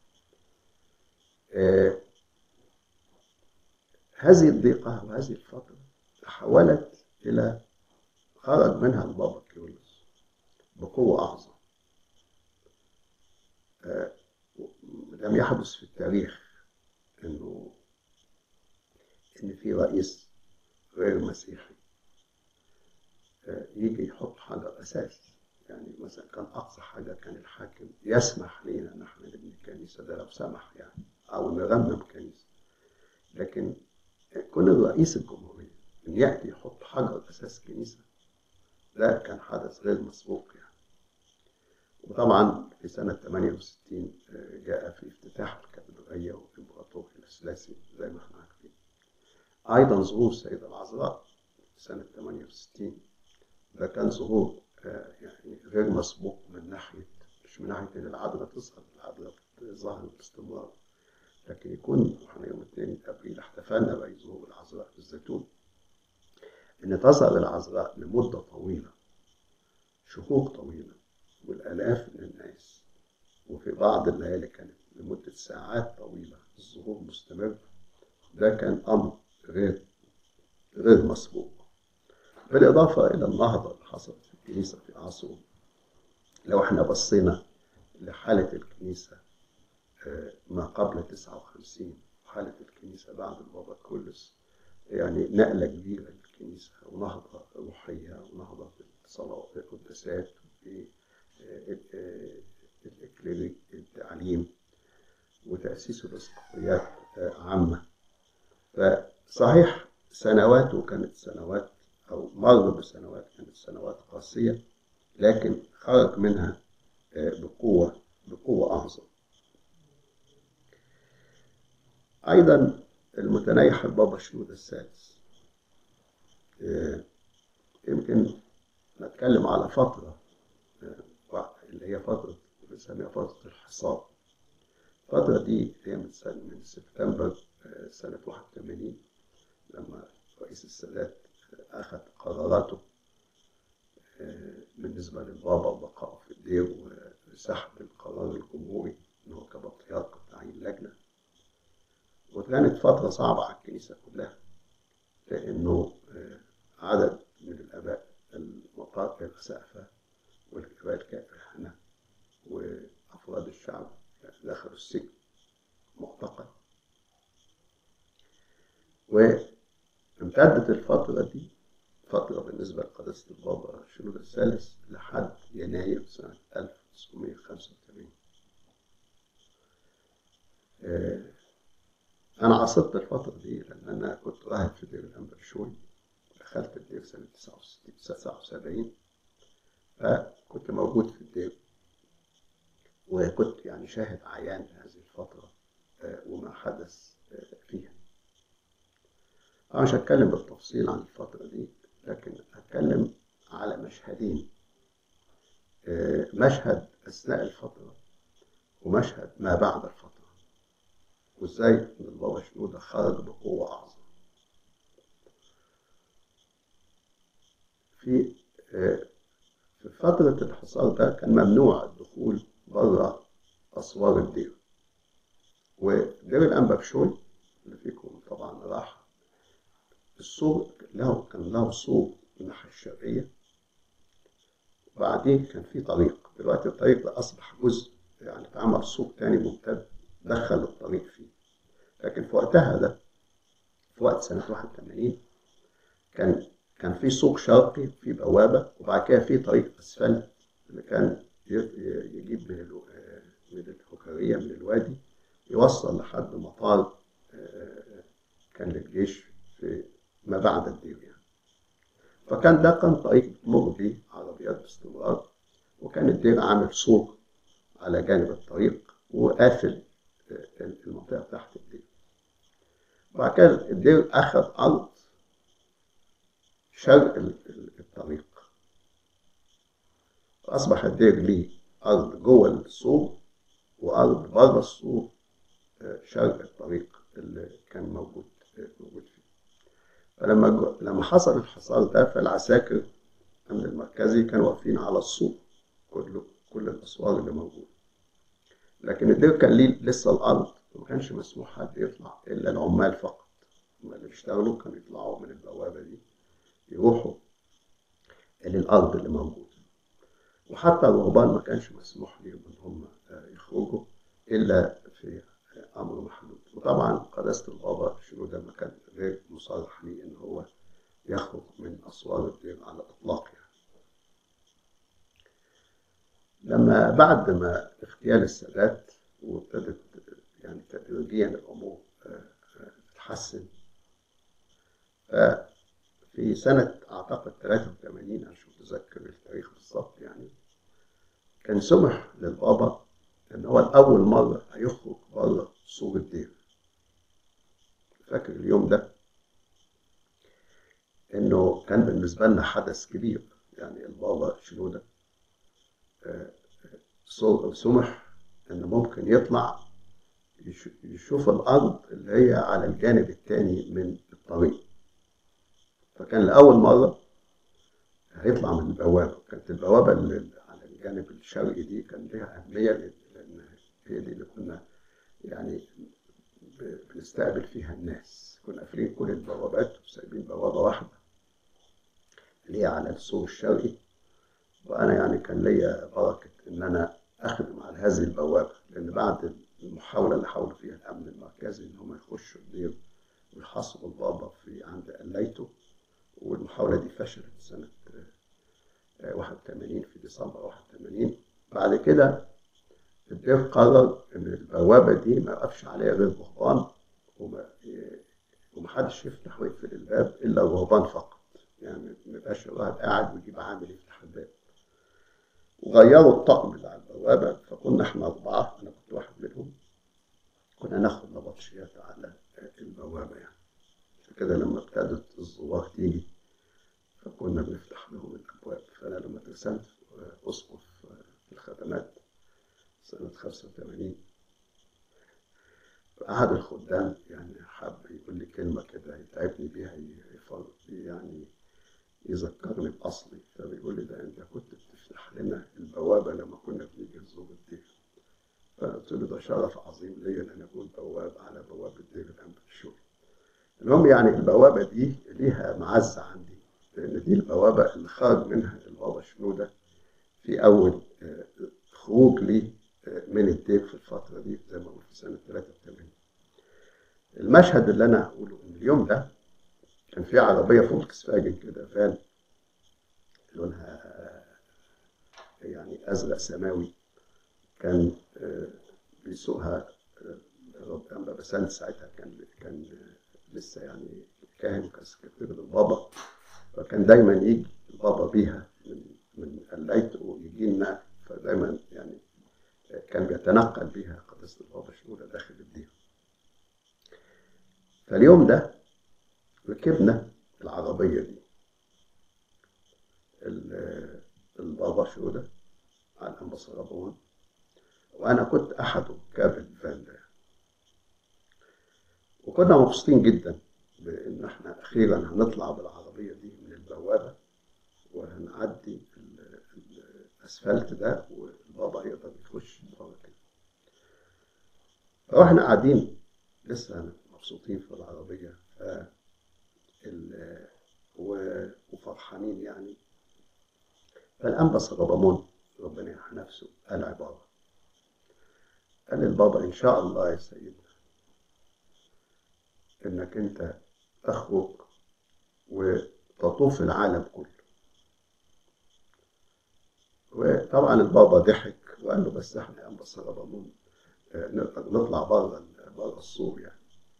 آه، هذه الضيقة وهذه الفترة تحولت إلى خرج منها البابا كيولوس بقوة أعظم آه، لم يحدث في التاريخ إنه إن في رئيس غير مسيحي آه، يجي يحط حجر أساس يعني مثلا كان أقصى حاجة كان الحاكم يسمح لنا نحن نبني كنيسة ده لو سمح يعني أو نرمم كنيسة لكن كون الرئيس الجمهورية إن يأتي يحط حجر أساس كنيسة ده كان حدث غير مسبوق يعني وطبعا في سنة 68 آه، جاء في افتتاح الكاتدرائية والإمبراطور الثلاثي زي ما احنا عارفين أيضا ظهور السيدة العذراء سنة 68 ده كان ظهور آه، يعني غير مسبوق من ناحية مش من ناحية إن العذراء تظهر العذراء ظهرت باستمرار لكن يكون احنا يوم 2 ابريل احتفلنا بعيد ظهور العذراء في الزيتون ان تظهر العذراء لمده طويله شهور طويله والالاف من الناس وفي بعض الليالي كانت لمده ساعات طويله الظهور مستمر ده كان امر غير غير مسبوق بالاضافه الى النهضه اللي حصلت في الكنيسه في عصره لو احنا بصينا لحاله الكنيسه ما قبل 59 حالة الكنيسة بعد البابا كولس يعني نقلة كبيرة للكنيسة ونهضة روحية ونهضة في الصلاة في القداسات وفي الإكليريك التعليم وتأسيس الأسقفيات عامة فصحيح سنواته كانت سنوات أو مر بسنوات كانت سنوات قاسية لكن خرج منها بقوة بقوة أعظم أيضا المتنيح البابا شنودة السادس آه، يمكن نتكلم على فترة آه، اللي هي فترة بنسميها فترة الحصار الفترة دي هي من سنة من سبتمبر آه، سنة 81 لما رئيس السادات أخذ قراراته بالنسبة للبابا وبقائه في الدير وسحب القرار الجمهوري إن هو كبطريرك تعيين لجنة وكانت فترة صعبة على الكنيسة كلها لأنه عدد من الآباء المطاق الأسقفة والآباء الكهنة وأفراد الشعب دخلوا السجن معتقل وامتدت الفترة دي فترة بالنسبة لقداسة البابا شنود الثالث لحد يناير سنة 1985 أنا عاصرت الفترة دي لأن أنا كنت راهب في دير الأنبرشوي دخلت الدير سنة 79 فكنت موجود في الدير وكنت يعني شاهد عيان هذه الفترة وما حدث فيها أنا مش هتكلم بالتفصيل عن الفترة دي لكن هتكلم على مشهدين مشهد أثناء الفترة ومشهد ما بعد الفترة وازاي ان البابا شنودة خرج بقوة أعظم في في فترة الحصار ده كان ممنوع الدخول بره أسوار الدير ودير الأنبابشوي اللي فيكم طبعا راح السور له كان له سور الناحية الشرقية وبعدين كان في طريق دلوقتي الطريق ده أصبح جزء يعني اتعمل سور تاني ممتد دخل الطريق فيه لكن في وقتها ده في وقت سنة 81 كان كان في سوق شرقي في بوابة وبعد كده في طريق أسفلت اللي كان يجيب من من الحكرية من الوادي يوصل لحد مطار آه، كان للجيش في ما بعد الدير يعني فكان ده كان طريق بتمر بيه عربيات باستمرار وكان الدير عامل سور على جانب الطريق وقافل آه، المنطقة تحت الدير بعد كده الدير أخذ أرض شرق ال- ال- الطريق فأصبح الدير ليه أرض جوه السور وأرض بره السور آه، شرق الطريق اللي كان موجود آه، موجود فيه فلما جو- لما حصل الحصار ده فالعساكر الأمن المركزي كانوا واقفين على السور كله كل الأسوار اللي موجودة لكن الدير كان ليه لسه الأرض وما كانش مسموح حد يطلع إلا العمال فقط هم اللي بيشتغلوا كانوا يطلعوا من البوابة دي يروحوا للأرض اللي موجودة وحتى الرهبان ما كانش مسموح لهم إن هم آه، يخرجوا إلا في آه، أمر محدود وطبعا قداسة البابا شنودة ما كان غير مصرح ليه إن هو يخرج من أسوار الدير على الإطلاق يعني لما بعد ما اغتيال السادات وابتدت يعني تدريجيا الأمور آه، آه، تتحسن في سنة أعتقد 83 أنا مش متذكر التاريخ بالظبط يعني كان سمح للبابا إن هو لأول مرة هيخرج بره سور الدير فاكر اليوم ده إنه كان بالنسبة لنا حدث كبير يعني البابا شنودة آه، سو- سمح إنه ممكن يطلع يش- يشوف الأرض اللي هي على الجانب التاني من الطريق فكان لأول مرة هيطلع من البوابة كانت البوابة اللي على الجانب الشرقي دي كان لها أهمية لأن لأن هي دي اللي كنا يعني ب- بنستقبل فيها الناس كنا قافلين كل البوابات وسايبين بوابة واحدة اللي هي على السور الشرقي وأنا يعني كان ليا بركة إن أنا أخدم على هذه البوابة لأن بعد المحاولة اللي حاولوا فيها الأمن المركزي إن هم يخشوا الدير ويحاصروا البابا في عند قليته والمحاولة دي فشلت سنة آه، 81 في ديسمبر 81 بعد كده الدير قرر إن البوابة دي ما يقفش عليها غير رهبان وما ومحدش يفتح ويقفل الباب إلا الرهبان فقط يعني ما يبقاش الواحد قاعد ويجيب عامل يفتح الباب وغيروا الطقم اللي على البوابة فكنا احنا أربعة أنا كنت واحد منهم كنا ناخد نبطشيات على البوابة يعني عشان كده لما ابتدت الزوار تيجي فكنا بنفتح لهم الأبواب فأنا لما اترسمت أسقف في الخدمات سنة 85 فأحد الخدام يعني حب يقول لي كلمة كده يتعبني بيها يفر يعني يذكرني بأصلي فبيقول لي ده أنت كنت بتفتح لنا البوابة لما كنا بنيجي نزور الدير فقلت له ده شرف عظيم ليا إن أنا أكون بواب على بوابة دير الأنبا الشغل المهم يعني البوابة دي ليها معزة عندي لأن دي البوابة اللي خرج منها البابا شنودة في أول آه، خروج لي آه، من الدير في الفترة دي زي ما قلت في سنة 83 المشهد اللي أنا هقوله إن اليوم ده كان في عربية فولكس فاجن كده فان لونها آه، يعني أزرق سماوي كان آه، بيسوقها آه، رب أنبا بسنت ساعتها كان كان آه، لسه يعني كاهن كان سكرتير البابا فكان دايما يجي البابا بيها من من قلايته ويجي لنا فدايما يعني كان بيتنقل بيها قداسة البابا شنودة داخل الدير فاليوم ده ركبنا العربية دي ال- البابا شنودة على الأنبا وأنا كنت أحد ركاب الفان ده وكنا مبسوطين جدا بإن إحنا أخيرا هنطلع بالعربية دي من البوابة وهنعدي ال- ال- الأسفلت ده والبابا يقدر يخش بره كده فإحنا قاعدين لسه مبسوطين في العربية ف ال- و- وفرحانين يعني فالأنبا صلبامون ربنا يرحم نفسه قال عبارة قال للبابا إن شاء الله يا سيدنا إنك أنت تخرج وتطوف العالم كله وطبعا البابا ضحك وقال له بس احنا يا أنبا صلبامون نطلع بره بره السور يعني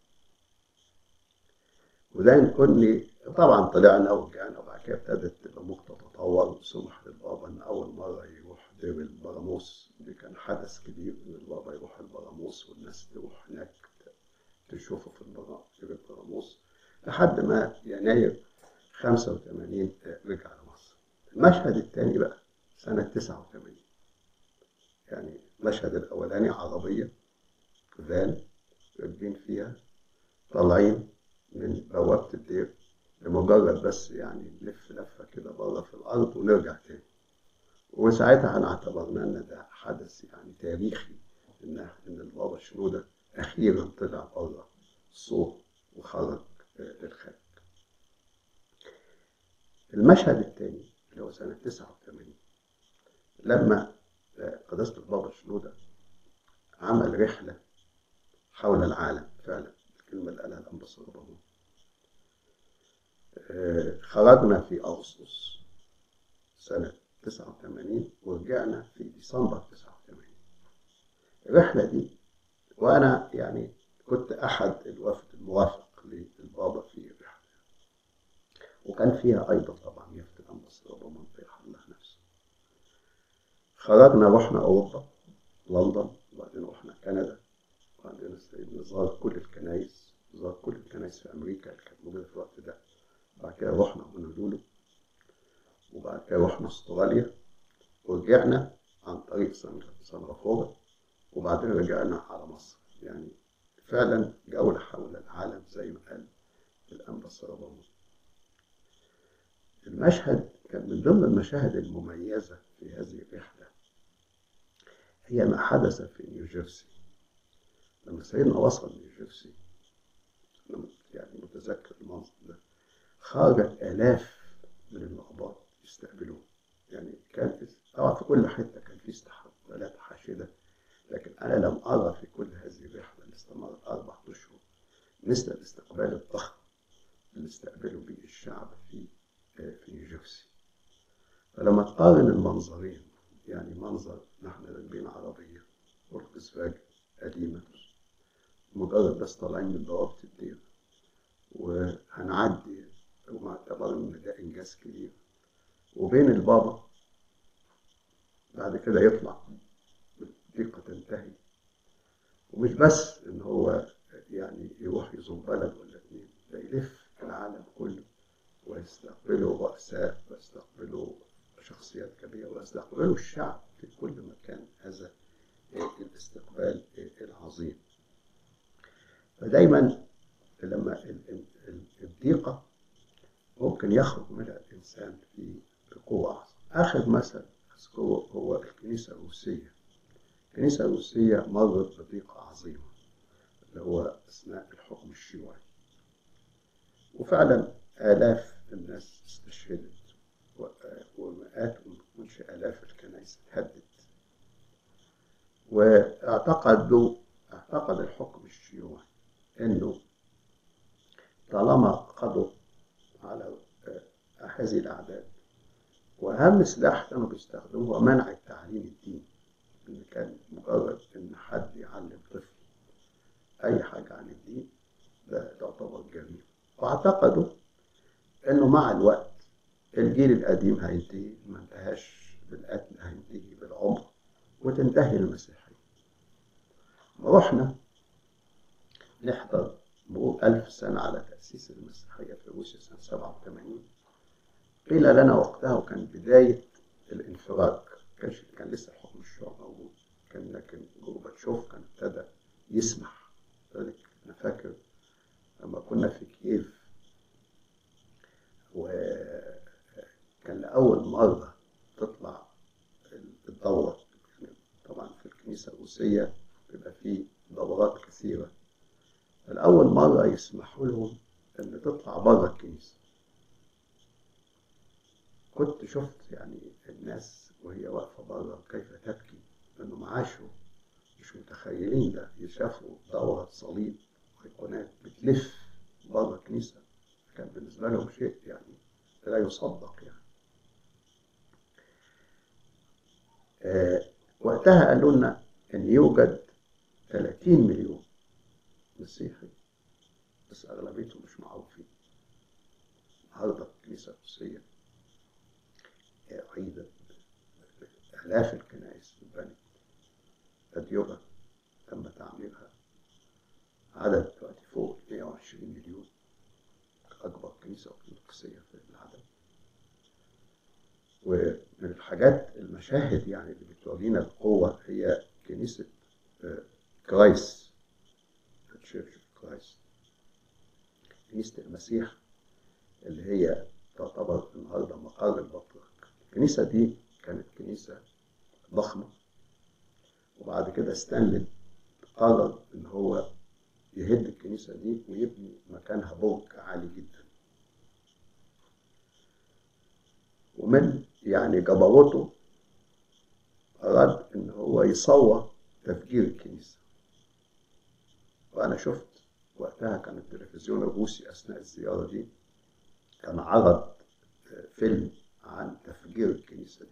وده نكون طبعا طلعنا ورجعنا وبعد كده ابتدت الامور تتطور وسمح للبابا ان اول مره يروح دير البراموس دي كان حدث كبير ان البابا يروح البراموس والناس تروح هناك تشوفه في دير البراموس لحد ما يناير 85 رجع لمصر المشهد الثاني بقى سنة 89 يعني المشهد الأولاني عربية فان راكبين فيها طالعين من بوابة الدير لمجرد بس يعني نلف لفة كده بره في الأرض ونرجع تاني وساعتها احنا اعتبرنا ان ده حدث يعني تاريخي ان ان البابا شنودة اخيرا طلع بره السور وخرج للخارج. المشهد الثاني اللي هو سنة 89 لما قداسة البابا شنودة عمل رحلة حول العالم فعلا الكلمة اللي قالها الأنبسطور بابا خرجنا في أغسطس سنة 89 ورجعنا في ديسمبر 89 الرحلة دي وأنا يعني كنت أحد الوفد الموافق للبابا في الرحلة وكان فيها أيضا طبعا يفد الأنبسطور بابا منطقة الله نفسه خرجنا رحنا أوروبا لندن وبعدين رحنا كندا وبعدين نزار كل الكنايس زار كل الكنايس في أمريكا اللي كانت موجودة في الوقت ده بعد كده رحنا هونولولو وبعد كده رحنا استراليا ورجعنا عن طريق سنغافورة وبعدين رجعنا على مصر يعني فعلا جولة حول العالم زي ما قال الأنبا السرباوي المشهد كان من ضمن المشاهد المميزة في هذه الرحلة هي ما حدث في نيوجيرسي لما سيدنا وصل نيوجيرسي أنا يعني متذكر المنظر ده خرجت آلاف من الأقباط يستقبلوه يعني كان طبعا في كل حتة كان في استقبالات حاشدة لكن أنا لم أرى في كل هذه الرحلة اللي استمرت أربع أشهر مثل الاستقبال الضخم اللي استقبلوا به الشعب في في نيوجيرسي فلما تقارن المنظرين يعني منظر نحن راكبين عربية والقزواج قديمة مجرد بس طالعين من بوابة الدير وهنعدي وما اعتبر ان ده انجاز كبير وبين البابا بعد كده يطلع بالدقة تنتهي ومش بس ان هو يعني يروح يزور بلد ولا اتنين ده يلف العالم كله ويستقبله رؤساء ويستقبله شخصيات كبيرة ويستقبله الشعب في كل مكان هذا الاستقبال العظيم فدايما لما الضيقة ممكن يخرج منها الإنسان في قوة أعظم آخر مثل أذكره هو الكنيسة الروسية الكنيسة الروسية مرت بضيقة عظيمة اللي هو أثناء الحكم الشيوعي وفعلا آلاف الناس استشهدت ومئات ومش آلاف الكنائس اتهدت واعتقدوا اعتقد الحكم الشيوعي انه طالما قضوا على هذه الاعداد واهم سلاح كانوا بيستخدموه هو منع التعليم الديني ان كان مجرد ان حد يعلم طفل اي حاجه عن الدين ده تعتبر جريمه واعتقدوا انه مع الوقت الجيل القديم هينتهي ما انتهاش بالقتل هينتهي بالعمر وتنتهي المسيحيه رحنا نحضر مرور ألف سنة على تأسيس المسيحية في روسيا سنة 87 قيل لنا وقتها وكان بداية الانفراج كانش كان لسه الحكم الشيوعي موجود كان لكن جورباتشوف كان ابتدى يسمح ذلك أنا فاكر لما كنا في كييف وكان لأول مرة تطلع الدورة يعني طبعا في الكنيسة الروسية بيبقى فيه دورات كثيرة الأول مرة يسمحوا لهم إن تطلع بره الكنيسة كنت شفت يعني الناس وهي واقفة بره كيف تبكي لأنهم عاشوا مش متخيلين ده يشافوا دورة صليب وأيقونات بتلف بره الكنيسة كان بالنسبة لهم شيء يعني لا يصدق يعني آه وقتها قالوا لنا إن يوجد 30 مليون مسيحي بس أغلبيتهم مش معروفين النهاردة الكنيسة القدسية عيدت آلاف الكنائس اتبنت أديرة تم تعميرها عدد دلوقتي فوق 120 مليون أكبر كنيسة أرثوذكسية في العالم ومن الحاجات المشاهد يعني اللي بتورينا القوة هي كنيسة كرايست تشيرش كرايست كنيسة المسيح اللي هي تعتبر النهارده مقر البطريرك الكنيسة دي كانت كنيسة ضخمة وبعد كده ستانلي قرر إن هو يهد الكنيسة دي ويبني مكانها برج عالي جدا ومن يعني جبروته أراد إن هو يصور تفجير الكنيسة وأنا شفت وقتها كان التلفزيون الروسي أثناء الزيارة دي كان عرض فيلم عن تفجير الكنيسة دي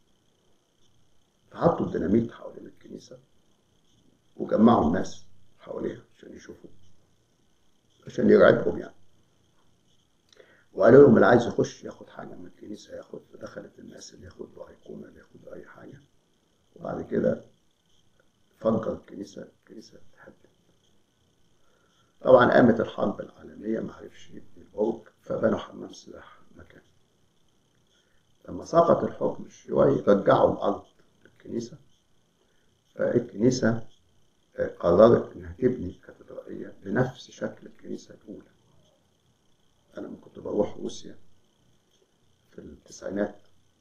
فحطوا الديناميت حوالين الكنيسة وجمعوا الناس حواليها عشان يشوفوا عشان يرعبهم يعني وقالوا لهم اللي عايز يخش ياخد حاجة من الكنيسة ياخد فدخلت الناس اللي ياخدوا أيقونة اللي ياخدوا أي حاجة وبعد كده فجر الكنيسة الكنيسة اتهدت طبعا قامت الحرب العالمية ما عرفش يبني البرج فبنوا حمام سباحة مكان لما سقط الحكم الشيوعي رجعوا الأرض للكنيسة فالكنيسة قررت إنها تبني كاتدرائية بنفس شكل الكنيسة الأولى أنا لما كنت بروح روسيا في التسعينات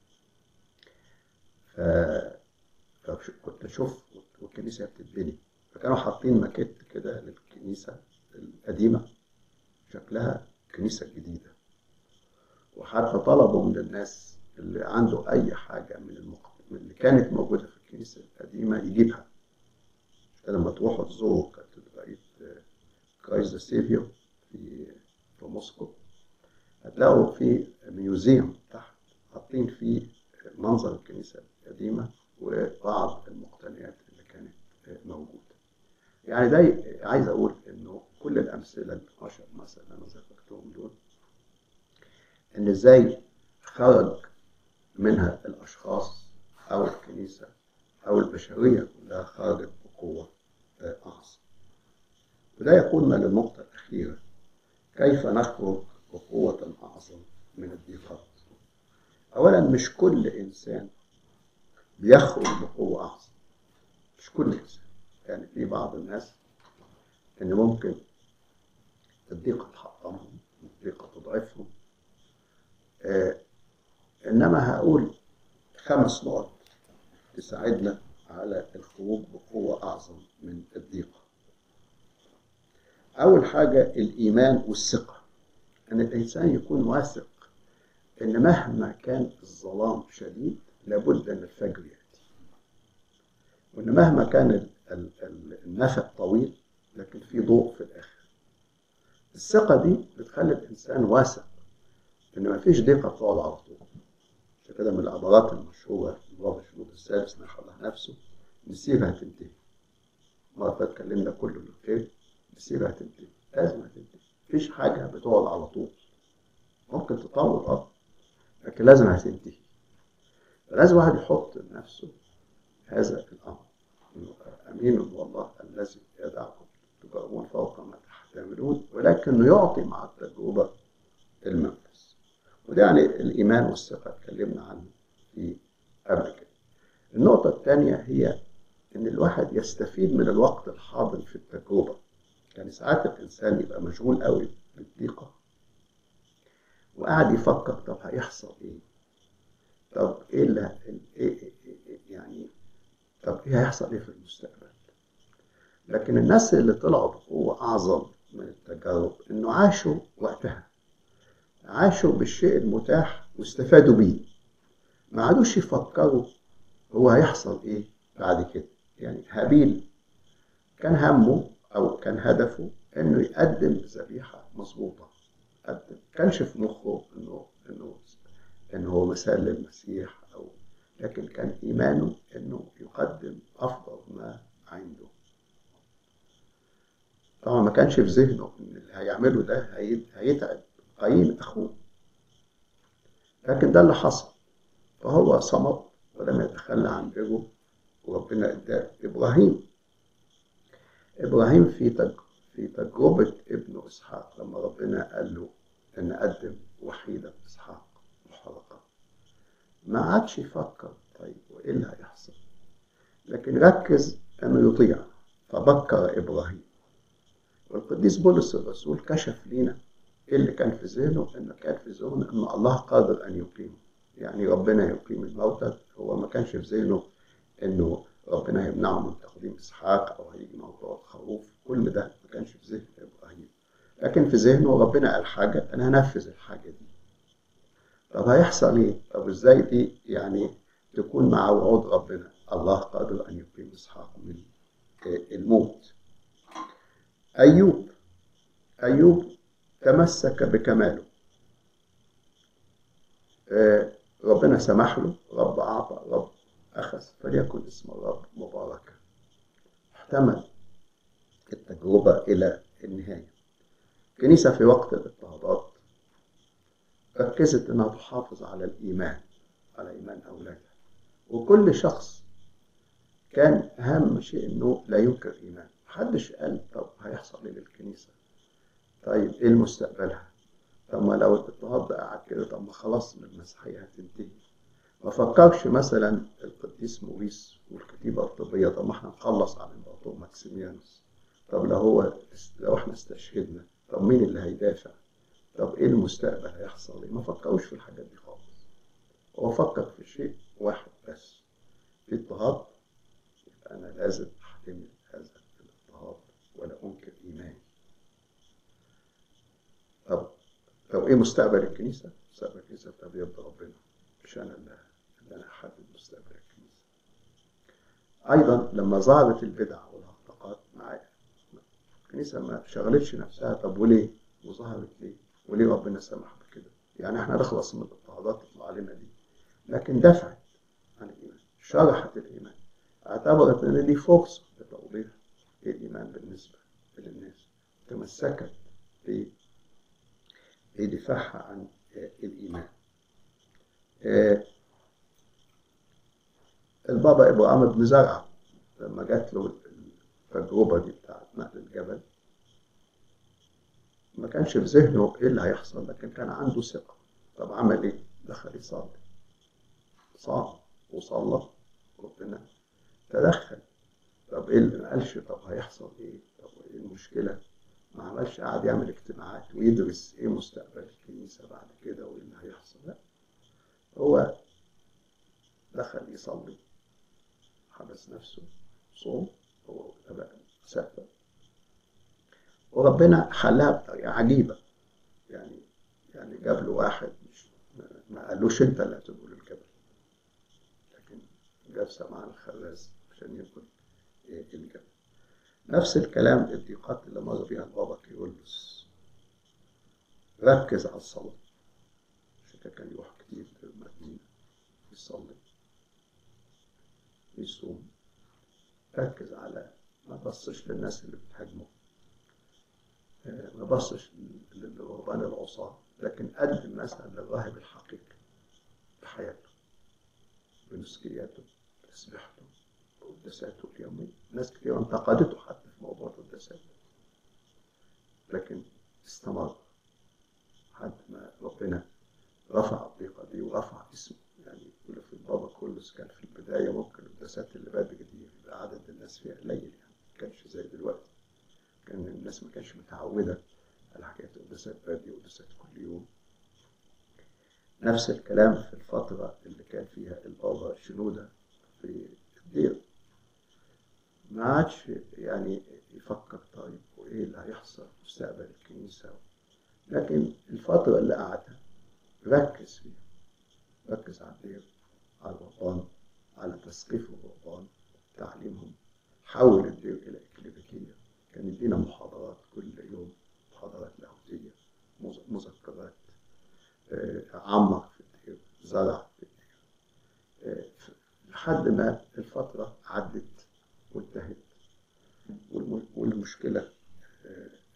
ف... فكنت أشوف والكنيسة بتتبني فكانوا حاطين ماكيت كده للكنيسة القديمة شكلها كنيسة جديدة وحتى طلبوا من الناس اللي عنده أي حاجة من المق... من اللي كانت موجودة في الكنيسة القديمة يجيبها لما تروحوا تزوروا كاتدرائية كرايست سيفيو في في موسكو هتلاقوا في ميوزيوم تحت حاطين فيه منظر الكنيسة القديمة وبعض المقتنيات اللي كانت موجودة يعني ده عايز أقول إنه كل الأمثلة ال 12 مثلا أنا ذكرتهم دول إن إزاي خرج منها الأشخاص أو الكنيسة أو البشرية كلها خرجت بقوة أعظم وده يقودنا للنقطة الأخيرة كيف نخرج بقوة أعظم من الضيقات أولا مش كل إنسان بيخرج بقوة أعظم مش كل إنسان يعني في بعض الناس إن ممكن الضيقة تحطمهم الضيقة تضعفهم آه إنما هقول خمس نقط تساعدنا على الخروج بقوة أعظم من الضيقة أول حاجة الإيمان والثقة أن الإنسان يكون واثق أن مهما كان الظلام شديد لابد أن الفجر يأتي وأن مهما كان النفق طويل لكن في ضوء في الآخر الثقة دي بتخلي الإنسان واثق إن مفيش ضيقة تقعد على طول عشان كده من العبارات المشهورة لبابا شنود الثالث نحى الله نفسه نسيبها تنتهي مرة فاتت اتكلمنا كله للخير نسيبها تنتهي لازم هتنتهي مفيش حاجة بتقعد على طول ممكن تطول اه لكن لازم هتنتهي فلازم واحد يحط لنفسه هذا الأمر أمين والله الذي يدعكم تجربون فوق ما تحتملون ولكنه يعطي مع التجربة المنفذ وده يعني الإيمان والثقة اتكلمنا عنه في قبل كده النقطة الثانية هي إن الواحد يستفيد من الوقت الحاضر في التجربة يعني ساعات الإنسان يبقى مشغول قوي بالضيقة وقاعد يفكر طب هيحصل إيه؟ طب إيه اللي إيه, إيه, إيه يعني طب إيه هيحصل إيه في المستقبل؟ لكن الناس اللي طلعوا بقوة أعظم من التجارب إنه عاشوا وقتها عاشوا بالشيء المتاح واستفادوا بيه ما عادوش يفكروا هو هيحصل ايه بعد كده يعني هابيل كان همه او كان هدفه انه يقدم ذبيحه مظبوطه قدم كانش في مخه انه انه انه هو مثال للمسيح او لكن كان ايمانه انه يقدم افضل ما عنده كانش في ذهنه ان اللي هيعمله ده هي- هيتعب قايين اخوه لكن ده اللي حصل فهو صمت ولم يتخلى عن بره وربنا اداه ابراهيم ابراهيم في تج... في تجربه ابنه اسحاق لما ربنا قال له ان قدم وحيده اسحاق محرقه ما عادش يفكر طيب وايه اللي هيحصل لكن ركز انه يطيع فبكر ابراهيم والقديس بولس الرسول كشف لنا ايه اللي كان في ذهنه انه كان في ذهنه ان الله قادر ان يقيمه يعني ربنا يقيم الموتى هو ما كانش في ذهنه انه ربنا يمنعه من تقديم اسحاق او هيجي موضوع الخروف كل ده ما كانش في ذهن ابراهيم لكن في ذهنه ربنا قال حاجه انا هنفذ الحاجه دي طب هيحصل ايه؟ طب ازاي دي يعني تكون مع وعود ربنا الله قادر ان يقيم اسحاق من الموت ايوب ايوب تمسك بكماله آه، ربنا سمح له رب اعطى رب اخذ فليكن اسم الرب مباركا احتمل التجربه الى النهايه الكنيسه في وقت الاضطهادات ركزت انها تحافظ على الايمان على ايمان اولادها وكل شخص كان اهم شيء انه لا ينكر ايمان محدش قال طب هيحصل ايه للكنيسه طيب ايه المستقبلها طب ما لو الاضطهاد ده قعد كده طب ما خلاص المسيحيه هتنتهي ما فكرش مثلا القديس موريس والكتيبه الطبيه طب ما احنا نخلص على الامبراطور ماكسيميانوس طب لو هو لو احنا استشهدنا طب مين اللي هيدافع طب ايه المستقبل هيحصل ايه ما فكروش في الحاجات دي خالص هو فكر في شيء واحد بس في اضطهاد يبقى انا لازم احتمل هذا الاضطهاد ولا انكر ايماني طب طب ايه مستقبل الكنيسه؟ مستقبل الكنيسه بتاع بيد ربنا مش انا اللي اللي انا احدد مستقبل الكنيسه. ايضا لما ظهرت البدع والهرطقات معايا الكنيسه ما شغلتش نفسها طب وليه؟ وظهرت ليه؟ وليه ربنا سمح بكده؟ يعني احنا نخلص من الاضطهادات تطلع علينا دي لكن دفعت عن الايمان شرحت الايمان اعتبرت ان دي فرصه لتوضيح ايه الايمان بالنسبه للناس تمسكت ب بدفاعها عن الايمان البابا ابراهيم بن زرعه لما جات له التجربه دي بتاعت نقل الجبل ما كانش في ذهنه ايه اللي هيحصل لكن كان عنده ثقه طب عمل ايه؟ دخل يصلي صام وصلى ربنا تدخل طب ايه اللي ما قالش طب هيحصل ايه؟ طب ايه المشكله؟ ما عملش قاعد يعمل اجتماعات ويدرس ايه مستقبل الكنيسه بعد كده وايه اللي هيحصل لا هو دخل يصلي حبس نفسه صوم هو واباء سافر وربنا حلها بطريقه عجيبه يعني يعني جاب له واحد مش ما قالوش انت اللي هتقول الجبل لكن جاب سمعان الخراز عشان يقول ايه الجبل نفس الكلام الضيقات اللي مر بيها البابا كيرلس ركز على الصلاة عشان كده كان يروح كتير المدينة يصلي يصوم ركز على ما بصش للناس اللي بتهاجمه ما بصش للرهبان العصاة لكن قدم مثلا للراهب الحقيقي بحياته بنسكياته بتسبيحته بقداساته اليومية ناس كتير انتقدته حتى في موضوع القداسات لكن استمر لحد ما ربنا رفع الضيقة دي ورفع اسمه يعني يقول في البابا كلس كان في البداية ممكن القداسات اللي بدري دي يبقى عدد الناس فيها قليل يعني ما كانش زي دلوقتي كان الناس ما كانش متعودة على حكاية قداسات بدري وقداسات كل يوم نفس الكلام في الفترة اللي كان فيها البابا شنودة في الدير ما عادش يعني يفكر طيب وايه اللي هيحصل في مستقبل الكنيسة لكن الفترة اللي قعدها ركز فيها ركز على الدير على الوطن على تثقيف الوطن تعليمهم حول الدير إلى إكليريكية كان يدينا محاضرات كل يوم محاضرات لاهوتية مذكرات عمر في الدير زرع في الدير لحد ما الفترة عدت وانتهت والمشكلة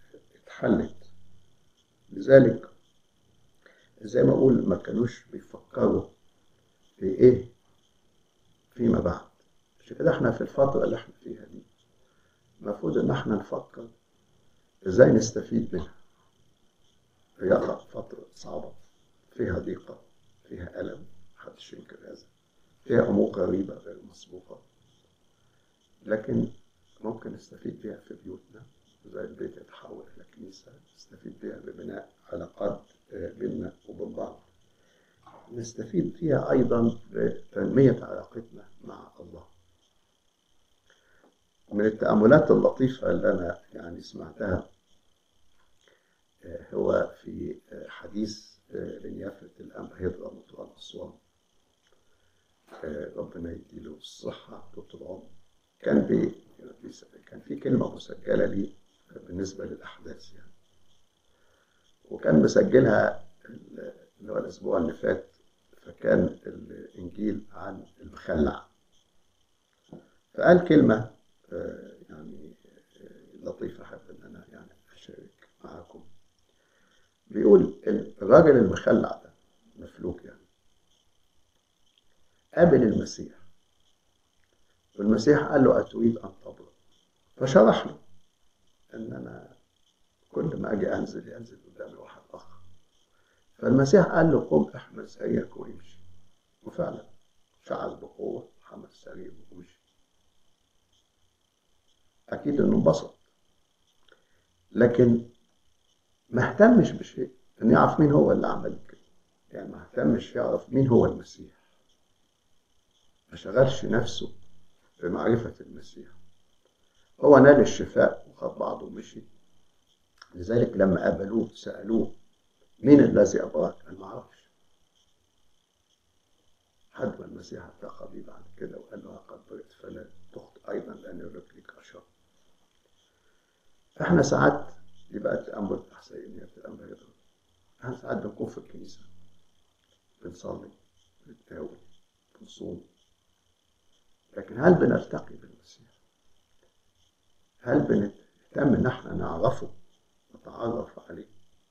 اتحلت لذلك زي ما أقول ما كانوش بيفكروا في إيه فيما بعد عشان كده احنا في الفترة اللي احنا فيها دي المفروض إن احنا نفكر إزاي نستفيد منها هي فترة صعبة فيها ضيقة فيها ألم محدش ينكر هذا فيها أمور غريبة غير مسبوقة لكن ممكن نستفيد بيها في بيوتنا زي البيت يتحول إلى كنيسة نستفيد بيها ببناء علاقات بيننا وبين بعض نستفيد فيها أيضا بتنمية علاقتنا مع الله من التأملات اللطيفة اللي أنا يعني سمعتها هو في حديث لنيافة الأنبا هيدرا مطران أسوان ربنا يديله الصحة طول العمر كان بي كان في كلمة مسجلة لي بالنسبة للأحداث يعني وكان مسجلها اللي هو الأسبوع اللي فات فكان الإنجيل عن المخلع فقال كلمة يعني لطيفة أحب إن أنا يعني أشارك معاكم بيقول الراجل المخلع ده مفلوك يعني قابل المسيح والمسيح قال له أتريد أن تبرأ فشرح له إن أنا كل ما أجي أنزل ينزل قدامي واحد آخر فالمسيح قال له قم احمل سريرك وامشي وفعلا شعر بقوة حمل سريره ومشي أكيد إنه انبسط لكن ما اهتمش بشيء إنه يعرف مين هو اللي عمل كده يعني ما اهتمش يعرف مين هو المسيح ما شغلش نفسه بمعرفة المسيح هو نال الشفاء وخد بعضه ومشي لذلك لما قابلوه سألوه مين الذي أبراك؟ قال ما أعرفش حد ما المسيح التقى بيه بعد كده وقال له قد برئت فلا تخطئ أيضا لأن رجلك أشر احنا ساعات يبقى التأمل أحسن في الأمر يضرب احنا ساعات بنكون في الكنيسة بنصلي بنتناول بنصوم لكن هل بنلتقي بالمسيح؟ هل بنهتم ان احنا نعرفه نتعرف عليه؟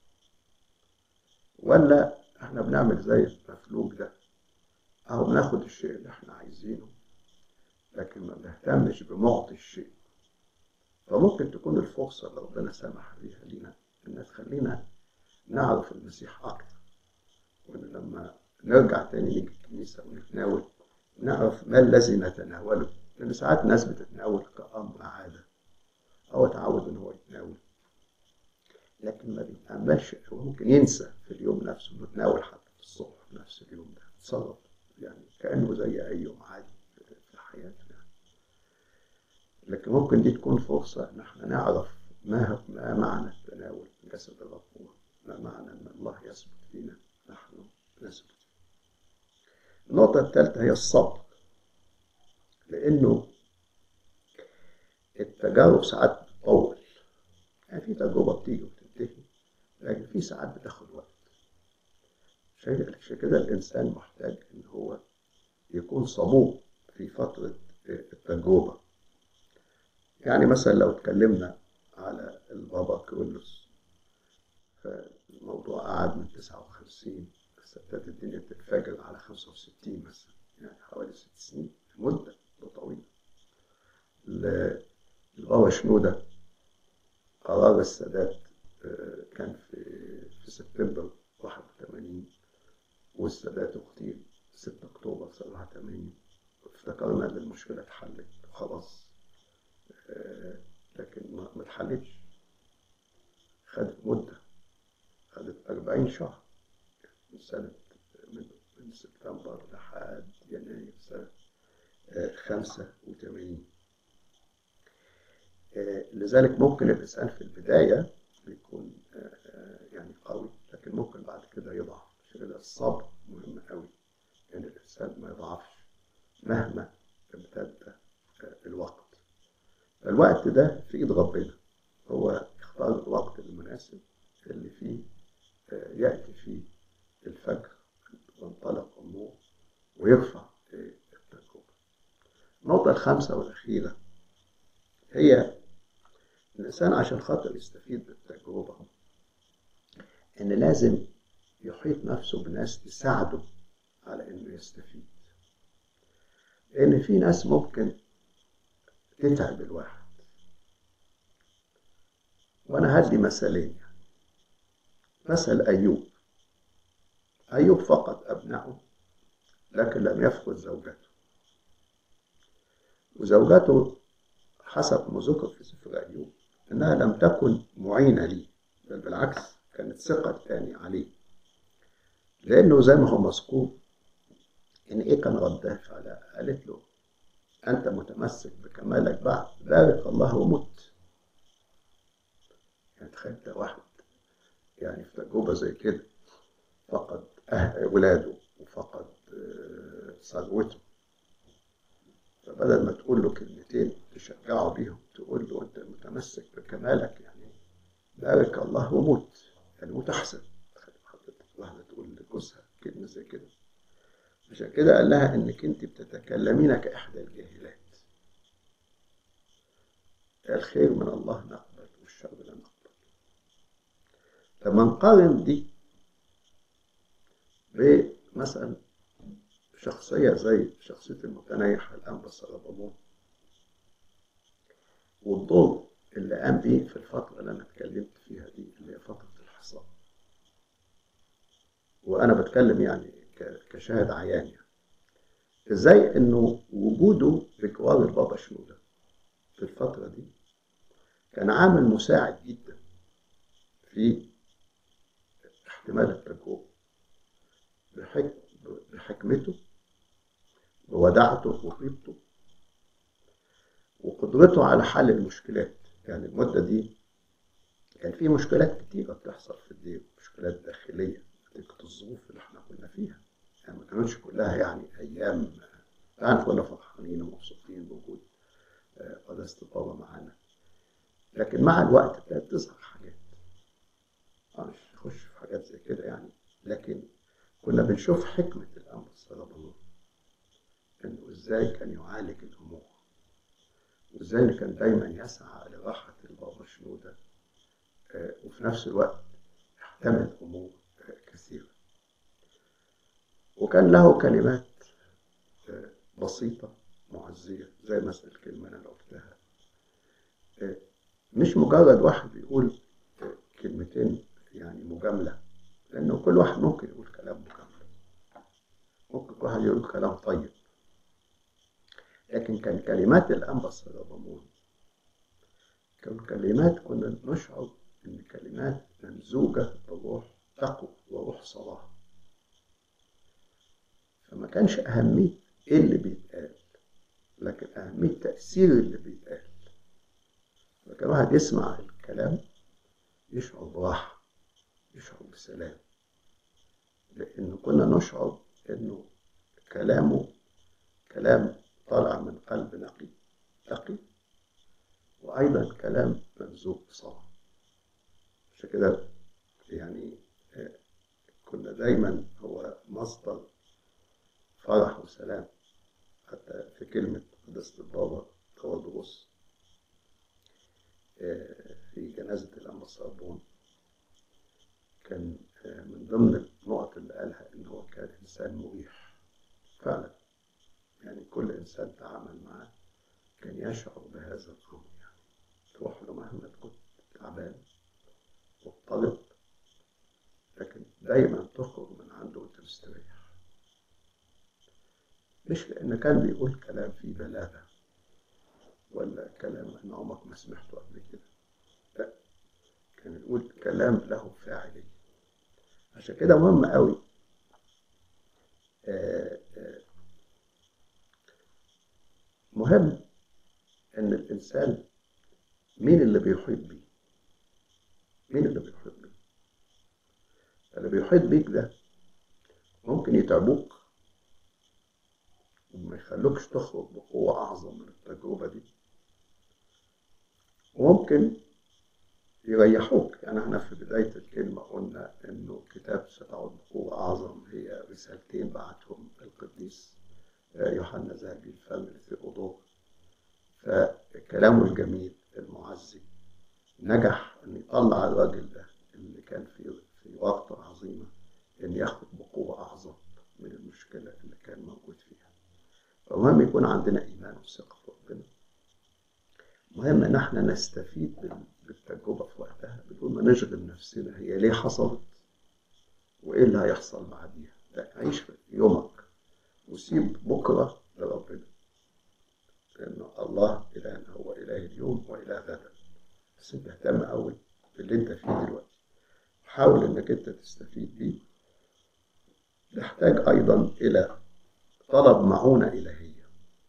ولا احنا بنعمل زي المفلوج ده او بناخد الشيء اللي احنا عايزينه لكن ما بنهتمش بمعطي الشيء فممكن تكون الفرصة اللي ربنا سمح بيها لينا إنها تخلينا نعرف المسيح أكتر وإن لما نرجع تاني نيجي الكنيسة ونتناول نعرف ما الذي نتناوله لأن ساعات ناس بتتناول كأمر عادة أو تعود إن هو يتناول لكن ما بيتأملش أو ممكن ينسى في اليوم نفسه إنه يتناول حتى في الصبح في نفس اليوم ده يتصرف يعني كأنه زي أي يوم عادي في حياته يعني. لكن ممكن دي تكون فرصة إن احنا نعرف ما ما معنى التناول جسد الرب ما معنى إن الله يثبت فينا نحن نثبت النقطة الثالثة هي الصبر لأنه التجارب ساعات بتطول يعني في تجربة بتيجي وتنتهي لكن في ساعات بتاخد وقت عشان كده الإنسان محتاج إن هو يكون صبور في فترة التجربة يعني مثلا لو اتكلمنا على البابا كيرلس فالموضوع قعد من 59 بس ابتدت الدنيا تتفجر على 65 مثلا يعني حوالي ست سنين مدة طويلة البابا شنودة قرار السادات كان في في سبتمبر 81 والسادات اغتيل 6 اكتوبر 87 افتكرنا ان المشكله اتحلت خلاص لكن ما اتحلتش خدت مده خدت 40 شهر من سنه من, من سبتمبر لحد يناير سنه 85 لذلك ممكن الإنسان في البداية بيكون يعني قوي لكن ممكن بعد كده يضعف عشان كده الصبر مهم قوي إن يعني الإنسان ما يضعفش مهما امتد الوقت الوقت ده في إيد ربنا هو يختار الوقت المناسب اللي فيه يأتي فيه الفجر وانطلق النور ويرفع التجربة النقطة الخامسة والأخيرة هي الإنسان عشان خاطر يستفيد بالتجربة إن لازم يحيط نفسه بناس تساعده على إنه يستفيد لأن في ناس ممكن تتعب الواحد وأنا هدي مثالين يعني مثل أيوب أيوب فقد أبنائه لكن لم يفقد زوجته وزوجته حسب ما ذكر في سفر أيوب إنها لم تكن معينة لي بل بالعكس كانت ثقة تاني عليه لأنه زي ما هو مذكور إن إيه كان ردها فعلها قالت له أنت متمسك بكمالك بعد بارك الله ومت يعني تخيل ده واحد يعني في تجربة زي كده فقد أهل ولاده وفقد ثروته فبدل ما تقول له كلمتين تشجعه بيهم تقول له انت متمسك بكمالك يعني بارك الله وموت يعني موت احسن واحده تقول لجوزها كلمه زي كده عشان كده قال لها انك انت بتتكلمين كاحدى الجاهلات الخير من الله نقبل والشر لا نقبل لما نقارن دي بمثلا شخصية زي شخصية المتنيح الأنبا الصلبابون والدور اللي قام بيه في الفترة اللي أنا اتكلمت فيها دي اللي هي فترة الحصار وأنا بتكلم يعني كشاهد عيان يعني إزاي إنه وجوده بجوار البابا شنودة في الفترة دي كان عامل مساعد جدا في احتمال التجربة بحكمته بوداعته وطيبته وقدرته على حل المشكلات يعني المدة دي كان في مشكلات كتيرة بتحصل في الدين مشكلات داخلية نتيجة الظروف اللي احنا كنا فيها يعني ما كانتش كلها يعني أيام يعني كنا فرحانين ومبسوطين بوجود قداسة البابا معانا لكن مع الوقت ابتدت تظهر حاجات مش نخش في حاجات زي كده يعني لكن كنا بنشوف حكمة الأمر الصلبانون إنه إزاي كان يعالج الأمور وإزاي كان دايما يسعى لراحة البابا شنودة وفي نفس الوقت يحتمل أمور كثيرة وكان له كلمات بسيطة معزية زي مثلا الكلمة أنا قلتها مش مجرد واحد بيقول كلمتين يعني مجاملة لأنه كل واحد ممكن يقول كلام مجاملة ممكن كل واحد يقول كلام طيب لكن كان كلمات الأنبا الصلبامون كان كلمات كنا نشعر إن كلمات ممزوجة بروح تقوى وروح صلاح فما كانش أهمية إيه اللي بيتقال لكن أهمية تأثير اللي بيتقال فكان واحد يسمع الكلام يشعر براحة يشعر بسلام لأنه كنا نشعر إنه كلامه كلام طالع من قلب نقي تقي وأيضا كلام ممزوج بصلاة عشان كده يعني كنا دايما هو مصدر فرح وسلام حتى في كلمة قداسة البابا تواضروس في جنازة الأنبا الصابون كان من ضمن النقط اللي قالها إن هو كان إنسان مريح فعلا يعني كل إنسان تعامل معاه كان يشعر بهذا الأمر يعني تروح له مهما كنت تعبان مضطرب لكن دايما تخرج من عنده وانت مستريح مش لأن كان بيقول كلام فيه بلاغة ولا كلام أن عمرك ما سمعته قبل كده لا كان يقول كلام له فاعلية عشان كده مهم قوي آآ آآ مهم ان الانسان مين اللي بيحيط بيه مين اللي بيحيط بيه اللي بيحيط بيك ده ممكن يتعبوك وما يخلوكش تخرج بقوة أعظم من التجربة دي وممكن يريحوك يعني احنا في بداية الكلمة قلنا انه كتاب ستعود بقوة أعظم هي رسالتين بعتهم القديس يوحنا ذهبي الفم في أوضوع فكلامه الجميل المعزي نجح ان يطلع الراجل ده اللي كان في في ورطه عظيمه ان ياخد بقوه اعظم من المشكله اللي كان موجود فيها فمهم يكون عندنا ايمان وثقه في ربنا مهم ان احنا نستفيد بال- بالتجربه في وقتها بدون ما نشغل نفسنا هي ليه حصلت وايه اللي هيحصل بعديها لا عيش في يومك وسيب بكره لربنا لان الله الهنا هو اله اليوم واله غدا بس انت اهتم اول باللي انت فيه دلوقتي حاول انك انت تستفيد بيه تحتاج ايضا الى طلب معونه الهيه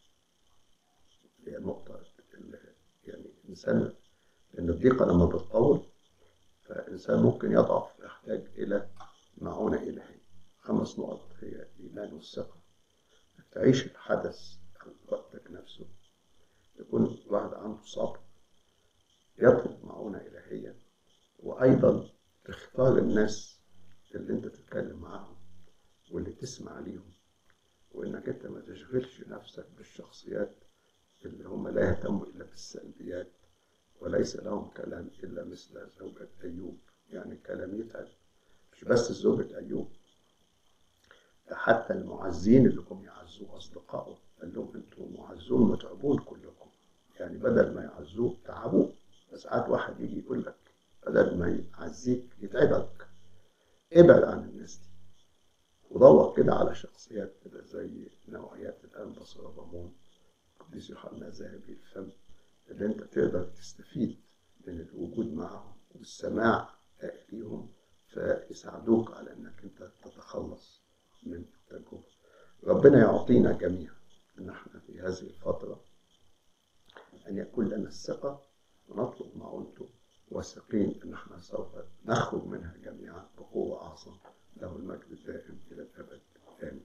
هي النقطه اللي يعني الانسان لان الضيقه لما بتطول فالانسان ممكن يضعف يحتاج الى معونه الهيه خمس نقط هي الايمان والثقه تعيش الحدث عن وقتك نفسه يكون الواحد عنده صبر يطلب معونة إلهية وأيضا تختار الناس اللي أنت تتكلم معاهم واللي تسمع ليهم وإنك أنت ما تشغلش نفسك بالشخصيات اللي هم لا يهتموا إلا بالسلبيات وليس لهم كلام إلا مثل زوجة أيوب يعني كلام يتعب مش بس زوجة أيوب ده حتى المعزين اللي هم يعزوه أصدقائه قال لهم أنتم معزون متعبون كلكم يعني بدل ما يعزوه تعبوه ساعات واحد يجي يقول لك بدل ما يعزيك يتعبك ابعد عن الناس دي ودور كده على شخصيات كده زي نوعيات الأنبا صلابامون قديس يوحنا ذهبي الفم اللي انت تقدر تستفيد من الوجود معهم والسماع ليهم فيساعدوك على انك انت تتخلص من التجربة ربنا يعطينا جميعا ان احنا في هذه الفترة ان يكون لنا الثقة ونطلب معونته واثقين ان احنا سوف نخرج منها جميعا بقوة اعظم له المجد الدائم الى الابد امين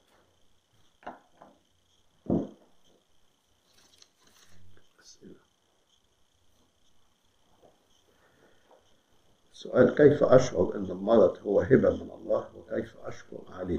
أسئلة سؤال كيف أشعر أن المرض هو هبة من الله وكيف أشكر عليه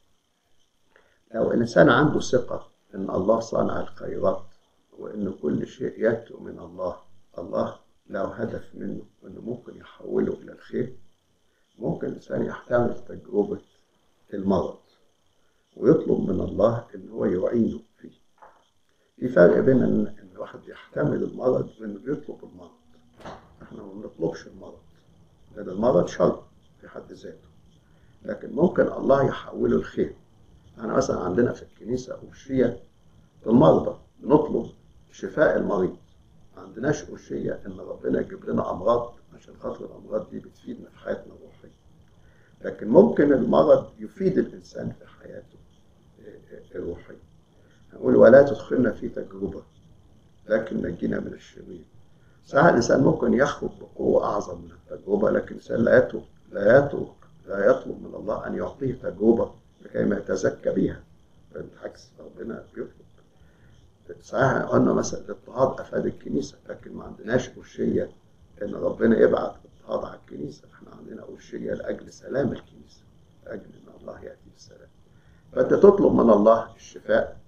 لو الإنسان عنده ثقة أن الله صانع الخيرات وأن كل شيء يأتي من الله الله له هدف منه وأنه ممكن يحوله إلى الخير ممكن الإنسان يحتمل تجربة المرض ويطلب من الله أن هو يعينه فيه في فرق بين ان إن الواحد يحتمل المرض وانه بيطلب المرض احنا ما بنطلبش المرض لان المرض شر في حد ذاته لكن ممكن الله يحوله الخير احنا مثلا عندنا في الكنيسه اوشيه المرضى نطلب شفاء المريض ما عندناش اوشيه ان ربنا يجيب لنا امراض عشان خاطر الامراض دي بتفيدنا في حياتنا الروحيه لكن ممكن المرض يفيد الانسان في حياته الروحيه نقول ولا تدخلنا في تجربة لكن نجينا من الشرير صحيح الإنسان ممكن يخرج بقوة أعظم من التجربة لكن الإنسان لا يترك لا يترك لا يطلب من الله أن يعطيه تجربة لكي ما يتزكى بها بالعكس ربنا بيطلب صحيح قلنا مثلا الاضطهاد أفاد الكنيسة لكن ما عندناش أوشية إن ربنا يبعت اضطهاد على الكنيسة احنا عندنا أوشية لأجل سلام الكنيسة لأجل إن الله يأتي بالسلام فأنت تطلب من الله الشفاء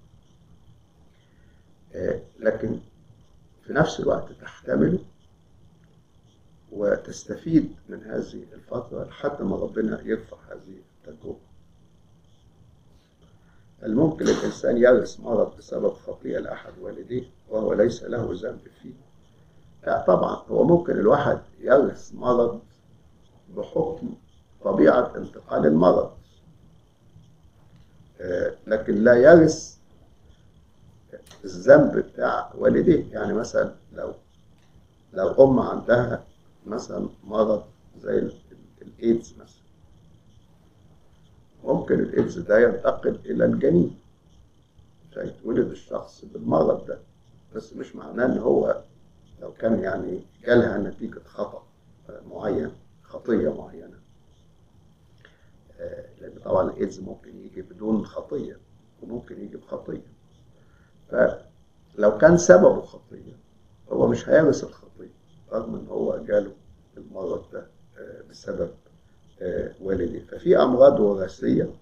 لكن في نفس الوقت تحتمله وتستفيد من هذه الفترة لحد ما ربنا يرفع هذه التجربة هل ممكن الإنسان يرث مرض بسبب خطيئة لأحد والديه وهو ليس له ذنب فيه؟ لا طبعا هو ممكن الواحد يرث مرض بحكم طبيعة انتقال المرض لكن لا يرث الذنب بتاع والديه يعني مثلا لو لو أم عندها مثلا مرض زي الإيدز مثلا ممكن الإيدز ده ينتقل إلى الجنين فيتولد الشخص بالمرض ده بس مش معناه إن هو لو كان يعني جالها نتيجة خطأ معين خطية معينة لأن طبعا الإيدز ممكن يجي بدون خطية وممكن يجي بخطية فلو كان سببه خطية هو مش هيرث الخطية رغم ان هو جاله المرض ده بسبب والديه ففي امراض وراثية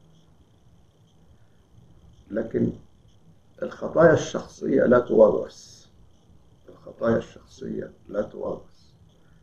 لكن الخطايا الشخصية لا تورث الخطايا الشخصية لا تورث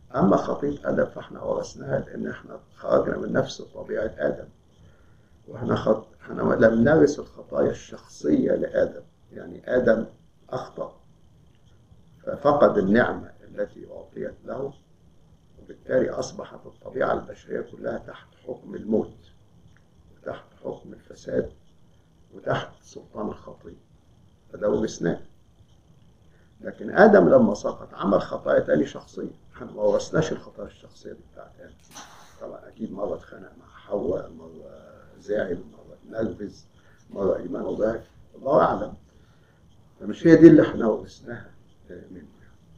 أما خطية آدم فإحنا ورثناها لأن إحنا خرجنا من نفس طبيعة آدم وإحنا خط... إحنا لم نرث الخطايا الشخصية لآدم يعني آدم أخطأ ففقد النعمة التي أعطيت له وبالتالي أصبحت الطبيعة البشرية كلها تحت حكم الموت وتحت حكم الفساد وتحت سلطان الخطية فده ورثناه لكن آدم لما سقط عمل خطايا تاني شخصية احنا ما ورثناش الخطايا الشخصية دي بتاعت آدم طبعا أكيد مرة اتخانق مع حواء مرة زعل مرة اتنرفز مرة إيمانه ضعف الله أعلم فمش هي دي اللي احنا ورثناها منه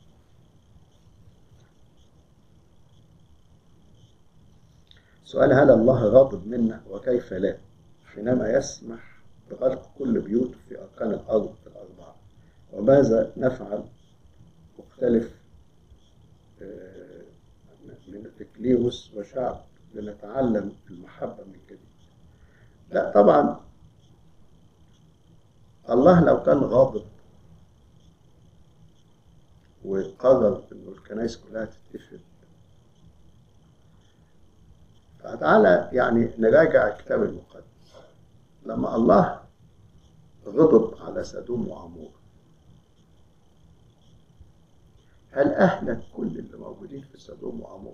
سؤال هل الله غاضب منا وكيف لا حينما يسمح بغلق كل بيوت في أركان الأرض الأربعة وماذا نفعل مختلف من الإكليروس وشعب لنتعلم المحبة من جديد لا طبعا الله لو كان غاضب وقرر انه الكنائس كلها تتفق فتعالى يعني نراجع الكتاب المقدس لما الله غضب على سدوم وعمور هل أهلك كل اللي موجودين في سدوم وعمور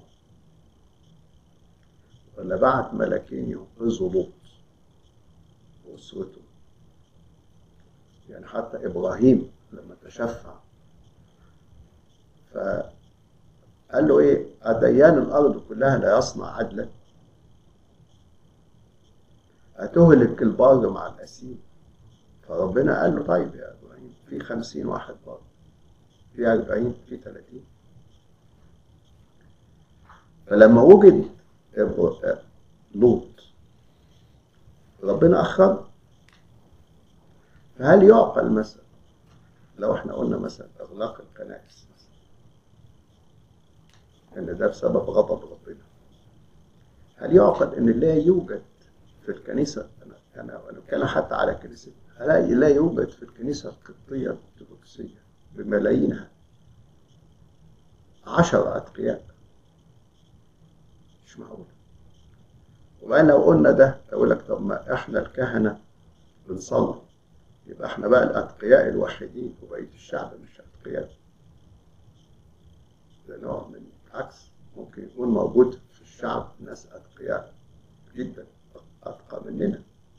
ولا بعت ملاكين ينقذوا لوط وأسرته يعني حتى إبراهيم لما تشفع فقال له إيه أديان الأرض كلها لا يصنع عدلا أتهلك البر مع الأسير فربنا قال له طيب يا إبراهيم في خمسين واحد بر في أربعين في ثلاثين فلما وجد لوط ربنا أخر فهل يعقل مثلا لو احنا قلنا مثلا إغلاق الكنائس ان ده بسبب غضب ربنا هل يعقل ان لا يوجد في الكنيسه انا انا بتكلم حتى على كنيستنا لا لا يوجد في الكنيسه القبطيه الارثوذكسيه بملايينها عشر اتقياء مش معقول وبعدين لو قلنا ده اقول لك طب ما احنا الكهنه بنصلي يبقى احنا بقى الاتقياء الوحيدين وبقيه الشعب مش اتقياء ده نوع من العكس ممكن يكون موجود في الشعب ناس أتقياء جدا أتقى مننا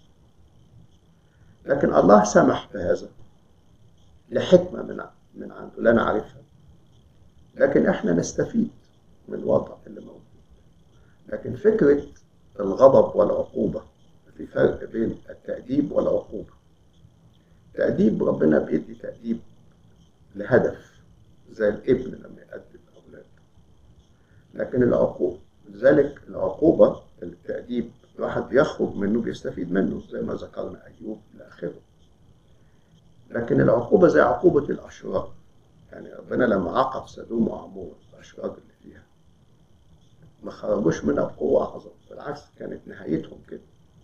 لكن الله سمح بهذا لحكمة من من عنده لا نعرفها لكن احنا نستفيد من الوضع اللي موجود لكن فكرة الغضب والعقوبة في فرق بين التأديب والعقوبة تأديب ربنا بيدي تأديب لهدف زي الابن لما يأدب أولاده لكن العقوبة لذلك العقوبة التأديب الواحد بيخرج منه بيستفيد منه زي ما ذكرنا أيوب إلى آخره لكن العقوبة زي عقوبة الأشرار يعني ربنا لما عاقب سدوم وعمور الأشرار اللي فيها ما خرجوش منها بقوة أعظم بالعكس كانت نهايتهم كده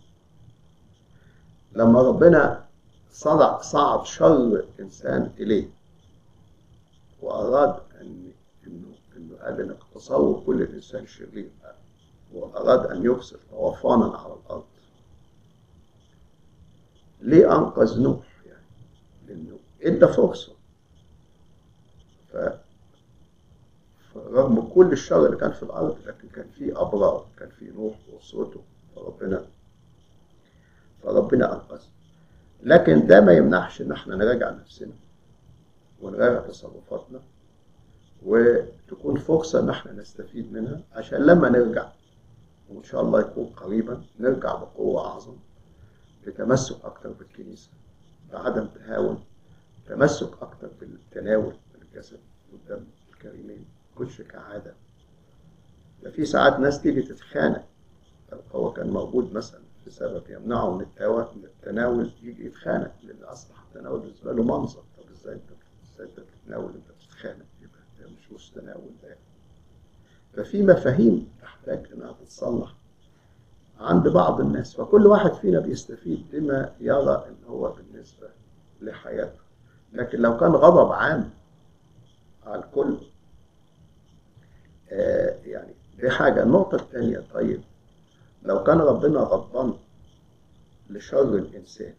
لما ربنا صعد صعد شر الإنسان إليه وأراد أن إنه إنه قال إنك تصور كل الإنسان شرير وأراد أن يفسد طوفانا على الأرض ليه أنقذ نوح يعني لأنه إدى فرصة ف رغم كل الشر اللي كان في الأرض لكن كان في أبرار كان في نوح وأسرته فربنا فربنا أنقذ لكن ده ما يمنعش إن احنا نراجع نفسنا ونراجع تصرفاتنا وتكون فرصة إن احنا نستفيد منها عشان لما نرجع وإن شاء الله يكون قريبا نرجع بقوة أعظم بتمسك أكتر بالكنيسة بعدم تهاون تمسك أكتر بالتناول بالجسد والدم الكريمين كلش كعادة ده في ساعات ناس تيجي تتخانق هو كان موجود مثلا بسبب يمنعه من التناول من التناول يجي يتخانق لأن أصبح التناول بالنسبة له منظر طب إزاي أنت إزاي أنت بتتناول أنت بتتخانق يبقى ده مش مستناول ده ففي مفاهيم تحتاج إنها تتصلح عند بعض الناس فكل واحد فينا بيستفيد بما يرى إن هو بالنسبة لحياته لكن لو كان غضب عام على الكل آه يعني دي حاجة النقطة الثانية طيب لو كان ربنا غضبان لشر الإنسان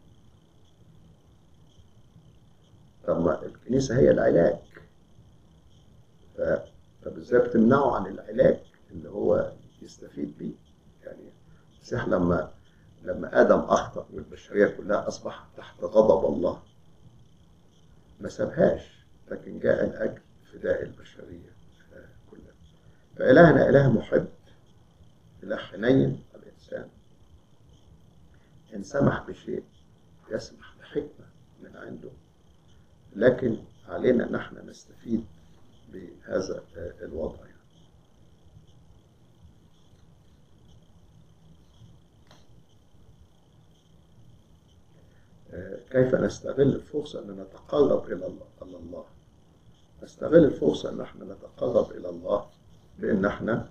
طب ما الكنيسة هي العلاج ف... طب ازاي بتمنعه عن العلاج اللي هو يستفيد بيه يعني المسيح لما لما آدم أخطأ والبشرية كلها أصبحت تحت غضب الله ما سابهاش لكن جاء لأجل فداء البشرية كلها فإلهنا إله محب إله حنين على الإنسان إن سمح بشيء يسمح بحكمة من عنده لكن علينا ان احنا نستفيد بهذا الوضع يعني. كيف نستغل الفرصة أن نتقرب إلى الله نستغل الفرصة أن احنا نتقرب إلى الله بأن احنا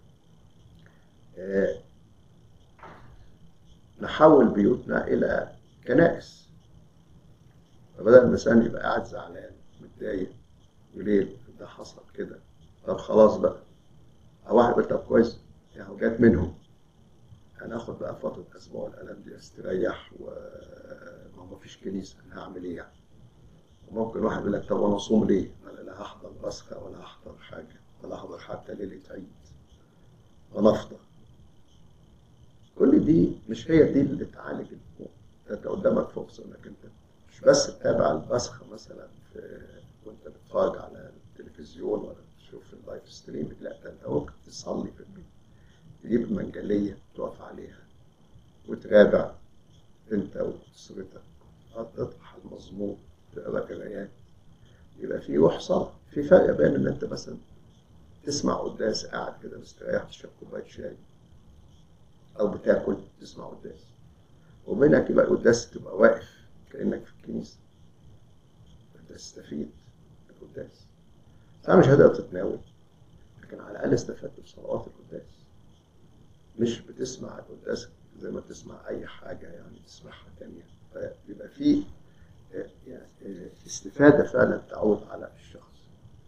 نحول بيوتنا إلى كنائس فبدل الإنسان يبقى قاعد زعلان متضايق وليه ده حصل كده طب خلاص بقى أو واحد يقول طب كويس يعني جات منهم هناخد بقى فترة أسبوع الألم دي استريح وما ما فيش كنيسة أنا هعمل إيه يعني وممكن واحد يقول لك طب وأنا أصوم ليه؟ أنا لا هحضر بسخة ولا هحضر حاجة ولا هحضر حتى ليلة عيد ونفضل كل دي مش هي دي اللي تعالج الامور انت قدامك فرصه انك انت مش بس تتابع البصخه مثلا في وانت بتتفرج على التلفزيون ولا تشوف اللايف ستريم لا ده انت ممكن تصلي في البيت تجيب المنجليه تقف عليها وتراجع انت واسرتك تطرح المضمون تقرا قرايات يبقى في روح صلاه في فرق بين ان انت مثلا تسمع قداس قاعد كده مستريح تشرب كوبايه شاي او بتاكل تسمع قداس وبينك يبقى قداس تبقى واقف كانك في الكنيسه انت تستفيد من القداس طبعا مش هتقدر تتناول لكن على الاقل استفدت بصلوات القداس مش بتسمع القداس زي ما بتسمع اي حاجه يعني تسمعها تانية فيبقى في يعني استفاده فعلا تعود على الشخص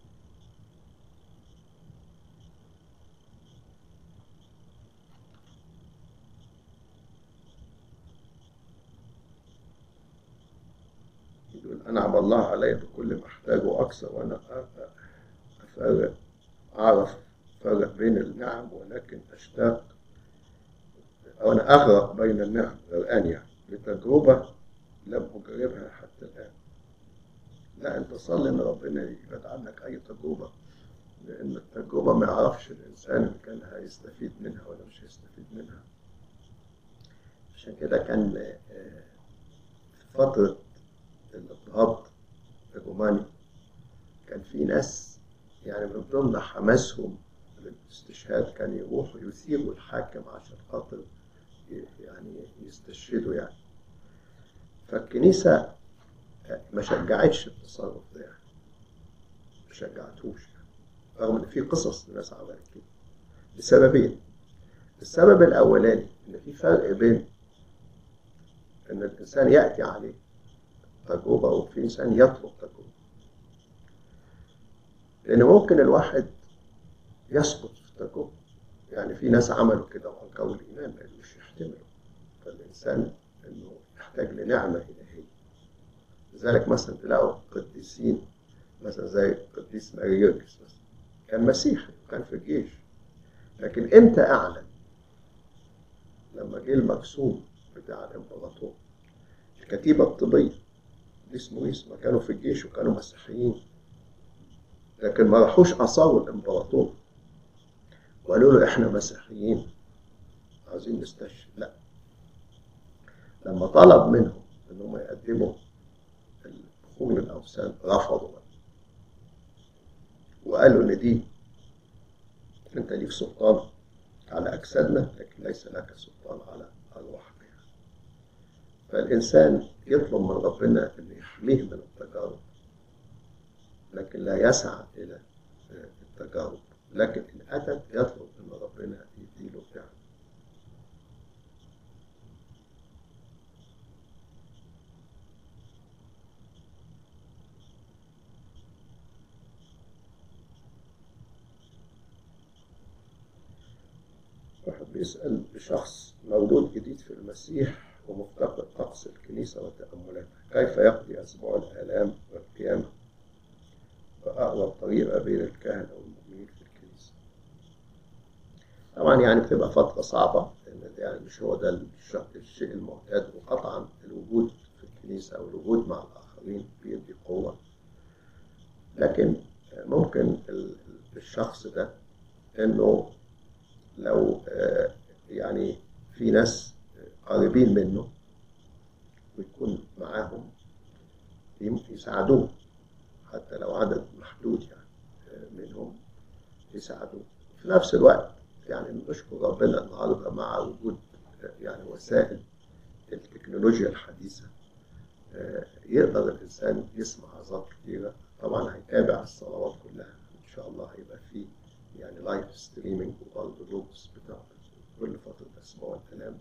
يقول أنعم الله علي بكل ما أحتاجه أكثر وأنا أفرق أعرف فرق بين النعم ولكن أشتاق أو أنا أغرق بين النعم غرقان يعني بتجربة لم أجربها حتى الآن لا أنت صلي إن ربنا يبعد عنك أي تجربة لأن التجربة ما يعرفش الإنسان إن كان هيستفيد منها ولا مش هيستفيد منها عشان كده كان في فترة الاضطهاد الروماني كان في ناس يعني من ضمن حماسهم للاستشهاد كان يروحوا يثيروا الحاكم عشان خاطر يعني يستشهدوا يعني فالكنيسة ما شجعتش التصرف ده يعني ما شجعتوش يعني رغم ان في قصص ناس عملت كده لسببين السبب الاولاني ان في فرق بين ان الانسان ياتي عليه تجربة وفي إنسان يطلب تجربة لأن ممكن الواحد يسقط في التجربة يعني في ناس عملوا كده وأنكروا الإيمان ما مش يحتملوا فالإنسان إنه يحتاج لنعمة إلهية لذلك مثلا تلاقوا قديسين مثلا زي القديس ماريوكس مثلا كان مسيحي وكان في الجيش لكن إمتى أعلن؟ لما جه المكسوم بتاع الإمبراطور الكتيبة الطبية اسمه اسمه كانوا في الجيش وكانوا مسيحيين لكن ما راحوش أصاروا الإمبراطور وقالوا له إحنا مسيحيين عايزين نستشهد لا لما طلب منهم إنهم يقدموا البخور للأوثان رفضوا وقالوا إن دي أنت ليك سلطان على أجسادنا لكن ليس لك سلطان على أرواحنا فالإنسان يطلب من ربنا أن يحميه من التجارب لكن لا يسعى إلى التجارب لكن إن أتت يطلب أن ربنا يديله نعم بيسأل شخص مولود جديد في المسيح ومفتقد طقس الكنيسة وتأملاتها كيف يقضي أسبوع الآلام والقيامة وأقرب طريقة بين الكهنة والمؤمنين في الكنيسة طبعا يعني بتبقى فترة صعبة لأن ده يعني مش هو ده الش- الشيء المعتاد وقطعا الوجود في الكنيسة أو الوجود مع الآخرين بيدي قوة لكن ممكن ال- الشخص ده إنه لو آه، يعني في ناس قريبين منه ويكون معاهم يمكن يساعدوه حتى لو عدد محدود يعني آه، منهم يساعدوه في نفس الوقت يعني نشكر ربنا النهارده مع وجود آه، يعني وسائل التكنولوجيا الحديثة آه، يقدر الإنسان يسمع عظات كتيرة طبعا هيتابع الصلوات كلها إن شاء الله هيبقى فيه يعني لايف ستريمينج وبرضه لوكس بتاع كل فترة أسبوع الكلام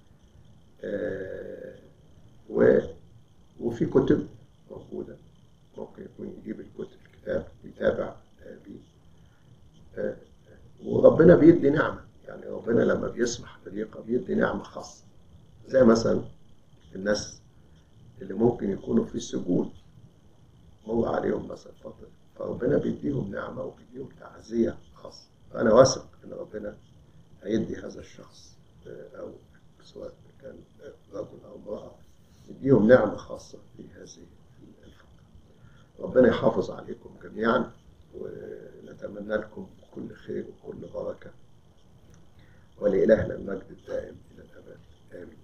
آه، و وفي كتب موجودة ممكن يكون يجيب الكتب الكتاب ويتابع آه، بيه آه، وربنا بيدي نعمة يعني ربنا لما بيسمح بضيقة بيدي نعمة خاصة زي مثلا الناس اللي ممكن يكونوا في سجون مر عليهم مثلا فترة فربنا بيديهم نعمة وبيديهم تعزية خاصة فأنا واثق إن ربنا هيدي هذا الشخص آه، أو سواء كان رجل أو امرأة يديهم نعمة خاصة في هذه الفترة ربنا يحافظ عليكم جميعا ونتمنى لكم كل خير وكل بركة ولإلهنا المجد الدائم إلى الأبد آمين